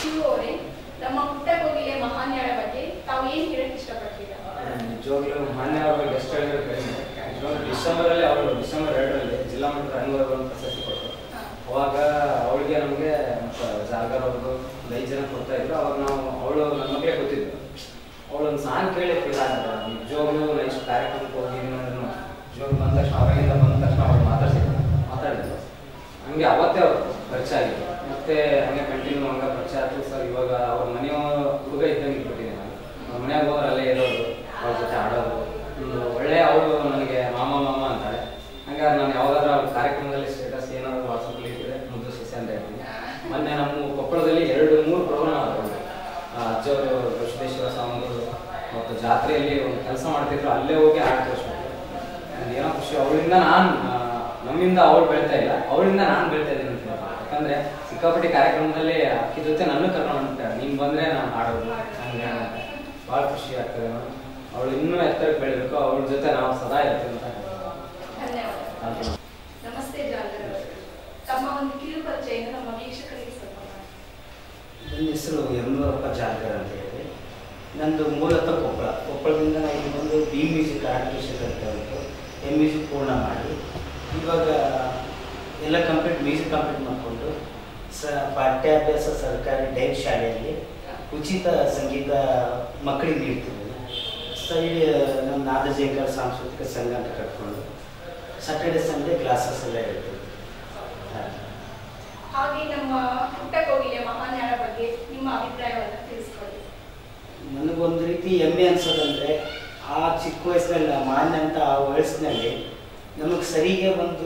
ಶಿವು ಅವರೇ ನಮ್ಮ ಪುಟ್ಟ ಕೋಗಿಲೆ ಮಹಾನ್ಯಾಯ ಬಗ್ಗೆ ತಾವು ಏನ್ ಹೇಳಕ್ ಇಷ್ಟಪಡ್ತೀರಾ ನಿಜವಾಗ್ಲೂ ಮಾನ್ಯ ಅವರು ಗೆಸ್ಟ್ ಹೇಳಿದ್ರು ಕಡಿಮೆ ನಿಜವಾಗ್ಲೂ ಡಿಸೆಂಬರಲ್ಲಿ ಅವರು ಡಿಸೆಂಬರ್ ಎರಡರಲ್ಲಿ ಜಿಲ್ಲಾ ಮಟ್ಟದ ರಂಗವರಗಳನ್ನು ಪ್ರಶಸ್ತಿ ಕೊಟ್ಟರು ಹಾ. ಅವಾಗ ಅವಳಿಗೆ ನಮಗೆ ಮತ್ತು ಜಾಗರ್ ಅವ್ರಿಗೂ ಒಂದು ಐದು ಜನ ಕೊಡ್ತಾ ಇದ್ರು ಅವಾಗ ನಾವು ಅವಳು ನನ್ನ ಮಗಳೇ ಗೊತ್ತಿದ್ದು ಅವಳು ಒಂದು ಸಾಂಗ್ ಕೇಳಿ ಫೀಲ್ ಆಗಲ್ಲ ನಿಜವಾಗ್ಲೂ ನಾ ಇಷ್ಟು ಕಾರ್ಯಕ್ರಮಕ್ಕೆ ಹೋಗಿದ್ದೀನಿ ಅಂದ್ರೂ ನಿಜವಾಗ್ಲೂ ಬಂದ ತಕ್ಷಣ ಹೊರಗಿಂದ ಬಂದ ತಕ್ಷಣ ಅವಳು ಮಾತಾಡ್ಸಿದ್ರು ಮಾತಾಡಿದ್ರು ಹಂಗೆ ಅವತ್ತೇ ಅವರು ಪರಿಚಯ ಆಗಿತ್ತು ಮತ್ತೆ ಹಂಗೆ ಕಂಟಿನ್ಯೂ ಹಂಗೆ ಪರಿಚಯ ಆಯ್ತು ಸರ್ ಇವಾಗ ಅವ್ರ ಮನೆಯ ಹುಡುಗ ಇದ್ದಂಗೆ ಇಟ್ಬಿಟ್ಟಿದ್ದೀನಿ ನಾನು ಅವ್ರ ಮನೆಯಾಗ ಹೋದ್ರೆ ಅಲ್ಲೇ ಇರೋದು ಅವ್ರ ಜೊತೆ ಆಡೋದು ಒಂದು ಒಳ್ಳೆ ಅವಳು ನನಗೆ ಮಾಮ ಮಾಮ ಅಂತಾಳೆ ಹಂಗಾರೆ ನಾನು ಯಾವಾಗಾದ್ರೂ ಅವ್ರ ಕಾರ್ಯಕ್ರಮದಲ್ಲಿ ಸ್ಟೇಟಸ್ ಏನಾದ್ರು ವಾಟ್ಸಪ್ಪಲ್ಲಿ ಇಟ್ಟಿದ್ರೆ ಮುದ್ದು ಸೊಸೆ ಅಂತ ಹೇಳ್ತೀನಿ ಮೊನ್ನೆ ನಮ್ಮ ಕೊಪ್ಪಳದಲ್ಲಿ ಎರಡು ಮೂರು ಪ್ರೋಗ್ರಾಮ್ ಆದವು ಅಜ್ಜವರು ಬಸವೇಶ್ವರ ಸ್ವಾಮಿಗಳು ಮತ್ತು ಜಾತ್ರೆಯಲ್ಲಿ ಒಂದು ಕೆಲಸ ಮಾಡ್ತಿದ್ರು ಅಲ್ಲೇ ಹೋಗಿ ಹಾಡು ತೋರಿಸ್ಬಿಟ್ಟು ನಂಗೆ ಏನೋ ಖುಷಿ ಅವಳಿಂದ ನಾನು ನಮ್ಮಿಂದ ಅವಳು ಬೆಳ್ತಾ ಇಲ್ಲ ಅವಳಿಂದ ನಾನು ಬೆಳ್ತಾ ಇದ್ದೀನಿ ಅಂತ ಹೇಳ್ತೀನಿ. ಯಾಕಂದ್ರೆ ಸಿಕ್ಕಾಪಟ್ಟೆ ಕಾರ್ಯಕ್ರಮದಲ್ಲಿ ಅಕ್ಕಿ ಜೊತೆ ನನ್ನ ಕರ್ಕೊಂಡು ಹೊಂಟಾಳೆ ನೀನು ಬಂದ್ರೆ ನಾನು ಹಾಡೋದು ಹಂಗೆ ಭಾಳ ಖುಷಿ ಆಗ್ತದೆ ಅವಳು ಇನ್ನೂ ಎತ್ತರಕ್ಕೆ ಬೆಳಿಬೇಕು ಅವಳ ಜೊತೆ ನಾವು ಸದಾ ಇರ್ತೀವಿ ಅಂತ ಹೇಳ್ತೀನಿ. ಧನ್ಯವಾದ ಹಾಗೆ. ನಮಸ್ತೆ ಜಾಗರ್ ಅವರೇ ತಮ್ಮ ಒಂದು ಕಿರು ಪರಿಚಯನ ನಮ್ಮ ವೀಕ್ಷಕರಿಗೆ ಸ್ವಲ್ಪ ಮಾಡಿ. ನನ್ನ ಹೆಸರು ಯಮನೂರಪ್ಪ ಜಾಗರ್ ಅಂತ ಹೇಳಿ ನಂದು ಮೂಲತಃ ಕೊಪ್ಪಳ ಕೊಪ್ಪಳದಿಂದ ನಾನು ಇಲ್ಲಿ ಬಂದು ಬಿ ಮ್ಯೂಸಿಕ್ ಆರ್ಟ್ ಮ್ಯೂಸಿಕ್ ಅಂತ ಹೇಳ್ಬಿಟ್ಟು ಎಮ್ ಮ್ಯೂಸಿಕ್ ಪೂರ್ಣ ಮಾಡಿ ಇವಾಗ ಎಲ್ಲ ಕಂಪ್ಲೀಟ್ ಮ್ಯೂಸಿಕ್ ಕಂಪ್ಲೀಟ್ ಮಾಡಿಕೊಂಡು ಸ ಪಾಠ್ಯಾಭ್ಯಾಸ ಸರ್ಕಾರಿ ಡೈಟ್ ಶಾಲೆಯಲ್ಲಿ ಉಚಿತ ಸಂಗೀತ ಮಕ್ಕಳಿಗೆ ನೀಡ್ತಿದ್ದೀನಿ ಸೈಡ್ ನಮ್ಮ ನಾದಜೇಕರ್ ಸಾಂಸ್ಕೃತಿಕ ಸಂಘ ಅಂತ ಕಟ್ಕೊಂಡು ಸಾಟರ್ಡೆ ಸಂಡೇ ಕ್ಲಾಸಸ್ ಎಲ್ಲ ಹೇಳ್ತೀವಿ ಹಾಗೆ. ಹಾಗೆ ನಮ್ಮ ಪುಟ್ಟ ಕೋಗಿಲೆ ಮಹಾನ್ಯಾಯ ಬಗ್ಗೆ ನಿಮ್ಮ ಅಭಿಪ್ರಾಯವನ್ನು ತಿಳಿಸ್ಕೊಡಿ ನನಗೊಂದು ರೀತಿ ಹೆಮ್ಮೆ ಅನ್ಸೋದಂದ್ರೆ ಆ ಚಿಕ್ಕ ವಯಸ್ಸಿನಲ್ಲಿ ಮಾನ್ಯ ಅಂತ ಆ ವಯಸ್ಸಿನಲ್ಲಿ ನಮಗೆ ಸರಿಗೆ ಒಂದು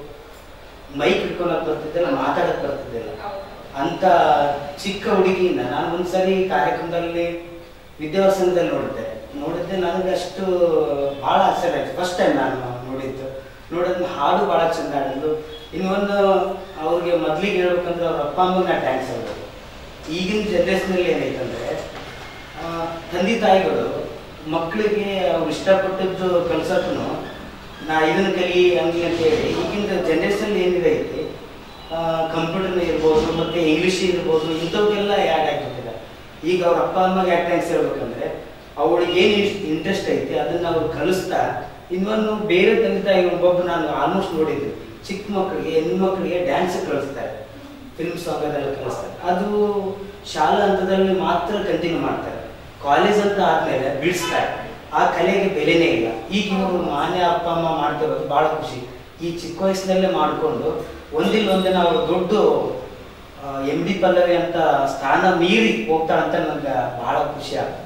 ಮೈಕ್ ಹಿಡ್ಕೊಳಕ್ ಬರ್ತಿದ್ದಿಲ್ಲ ಮಾತಾಡಕ್ ಬರ್ತಿದ್ದಿಲ್ಲ ಹೌದು ಅಂತ ಚಿಕ್ಕ ಹುಡುಗಿಯಿಂದ ನಾನು ಒಂದ್ಸರಿ ಕಾರ್ಯಕ್ರಮದಲ್ಲಿ ವಿದ್ಯಾವಸನದಲ್ಲಿ ನೋಡಿದ್ದೆ ನೋಡಿದ್ದೆ ನನಗೆ ಅಷ್ಟು ಭಾಳ ಆಶ್ಚರ್ಯ ಆಯ್ತು ಫಸ್ಟ್ ಟೈಮ್ ನಾನು ನೋಡಿದ್ದು ನೋಡಿದ್ಮೇಲೆ ಹಾಡು ಭಾಳ ಚಂದ ಆಡಿದ್ದು ಇನ್ನೊಂದು ಅವ್ರಿಗೆ ಮೊದ್ಲಿಗೆ ಹೇಳ್ಬೇಕಂದ್ರೆ ಅವ್ರ ಅಪ್ಪ ಅಮ್ಮನ ಡ್ಯಾನ್ಸ್ ಆಡೋದು ಈಗಿನ ಜನ್ರೇಷನಲ್ಲಿ ಏನೈತಂದ್ರೆ ಆ, ತಂದೆ ತಾಯಿಗಳು ಮಕ್ಕಳಿಗೆ ಅವ್ರು ಇಷ್ಟಪಟ್ಟದ್ದು ಕಲ್ಸಕ್ಕೂ ನಾ ಇದನ್ನ ಕಲಿ ಹಂಗೆ ಅಂತ ಹೇಳಿ ಈಗಿನ ಜನ್ರೇಷನ್ ಏನಿದೆ ಐತಿ ಕಂಪ್ಯೂಟರ್ ಇರ್ಬೋದು ಮತ್ತೆ ಇಂಗ್ಲಿಷ್ ಇರ್ಬೋದು ಇಂಥವಕ್ಕೆಲ್ಲ ಆ್ಯಡ್ ಆಗಿರ್ತಿಲ್ಲ ಈಗ ಅವ್ರ ಅಪ್ಪ ಅಮ್ಮಗೆ ಯಾಕೆ ಥ್ಯಾಂಕ್ಸ್ ಹೇಳ್ಬೇಕಂದ್ರೆ ಅವಳಿಗೆ ಏನು ಇಂಟ್ರೆಸ್ಟ್ ಐತಿ ಅದನ್ನ ಅವ್ರು ಕಲಿಸ್ತಾ ಇನ್ನೊಂದು ಬೇರೆ ತಂದೆ ತಾಯಿ ಒಬ್ಬೊಬ್ಬ ನಾನು ಆಲ್ಮೋಸ್ಟ್ ನೋಡಿದ್ದೆ ಚಿಕ್ಕ ಮಕ್ಕಳಿಗೆ ಹೆಣ್ಮಕ್ಳಿಗೆ ಡ್ಯಾನ್ಸ್ ಕಲಿಸ್ತಾರೆ ಫಿಲ್ಮ್ ಸಾಂಗ್ ಅದೆಲ್ಲ ಕಲಿಸ್ತಾರೆ ಅದು ಶಾಲಾ ಹಂತದಲ್ಲಿ ಮಾತ್ರ ಕಂಟಿನ್ಯೂ ಮಾಡ್ತಾರೆ ಕಾಲೇಜ್ ಅಂತ ಆದ್ಮೇಲೆ ಬಿಡಿಸ್ತಾರೆ ಆ ಕಲೆಗೆ ಬೆಲೆನೇ ಇಲ್ಲ ಈಗ ಇವರು ಮಾನ್ಯ ಅಪ್ಪ ಅಮ್ಮ ಮಾಡ್ತಿರೋದು ಬಹಳ ಖುಷಿ ಈ ಚಿಕ್ಕ ವಯಸ್ಸಿನಲ್ಲೇ ಮಾಡಿಕೊಂಡು ಒಂದಿಲ್ಲ ಒಂದಿನ ಅವರು ದೊಡ್ಡ ಎಂ ಡಿ ಪಲ್ಲವಿ ಅಂತ ಸ್ಥಾನ ಮೀರಿ ಹೋಗ್ತಾಳಂತ ನನಗೆ ಬಹಳ ಖುಷಿ ಆಗ್ತದೆ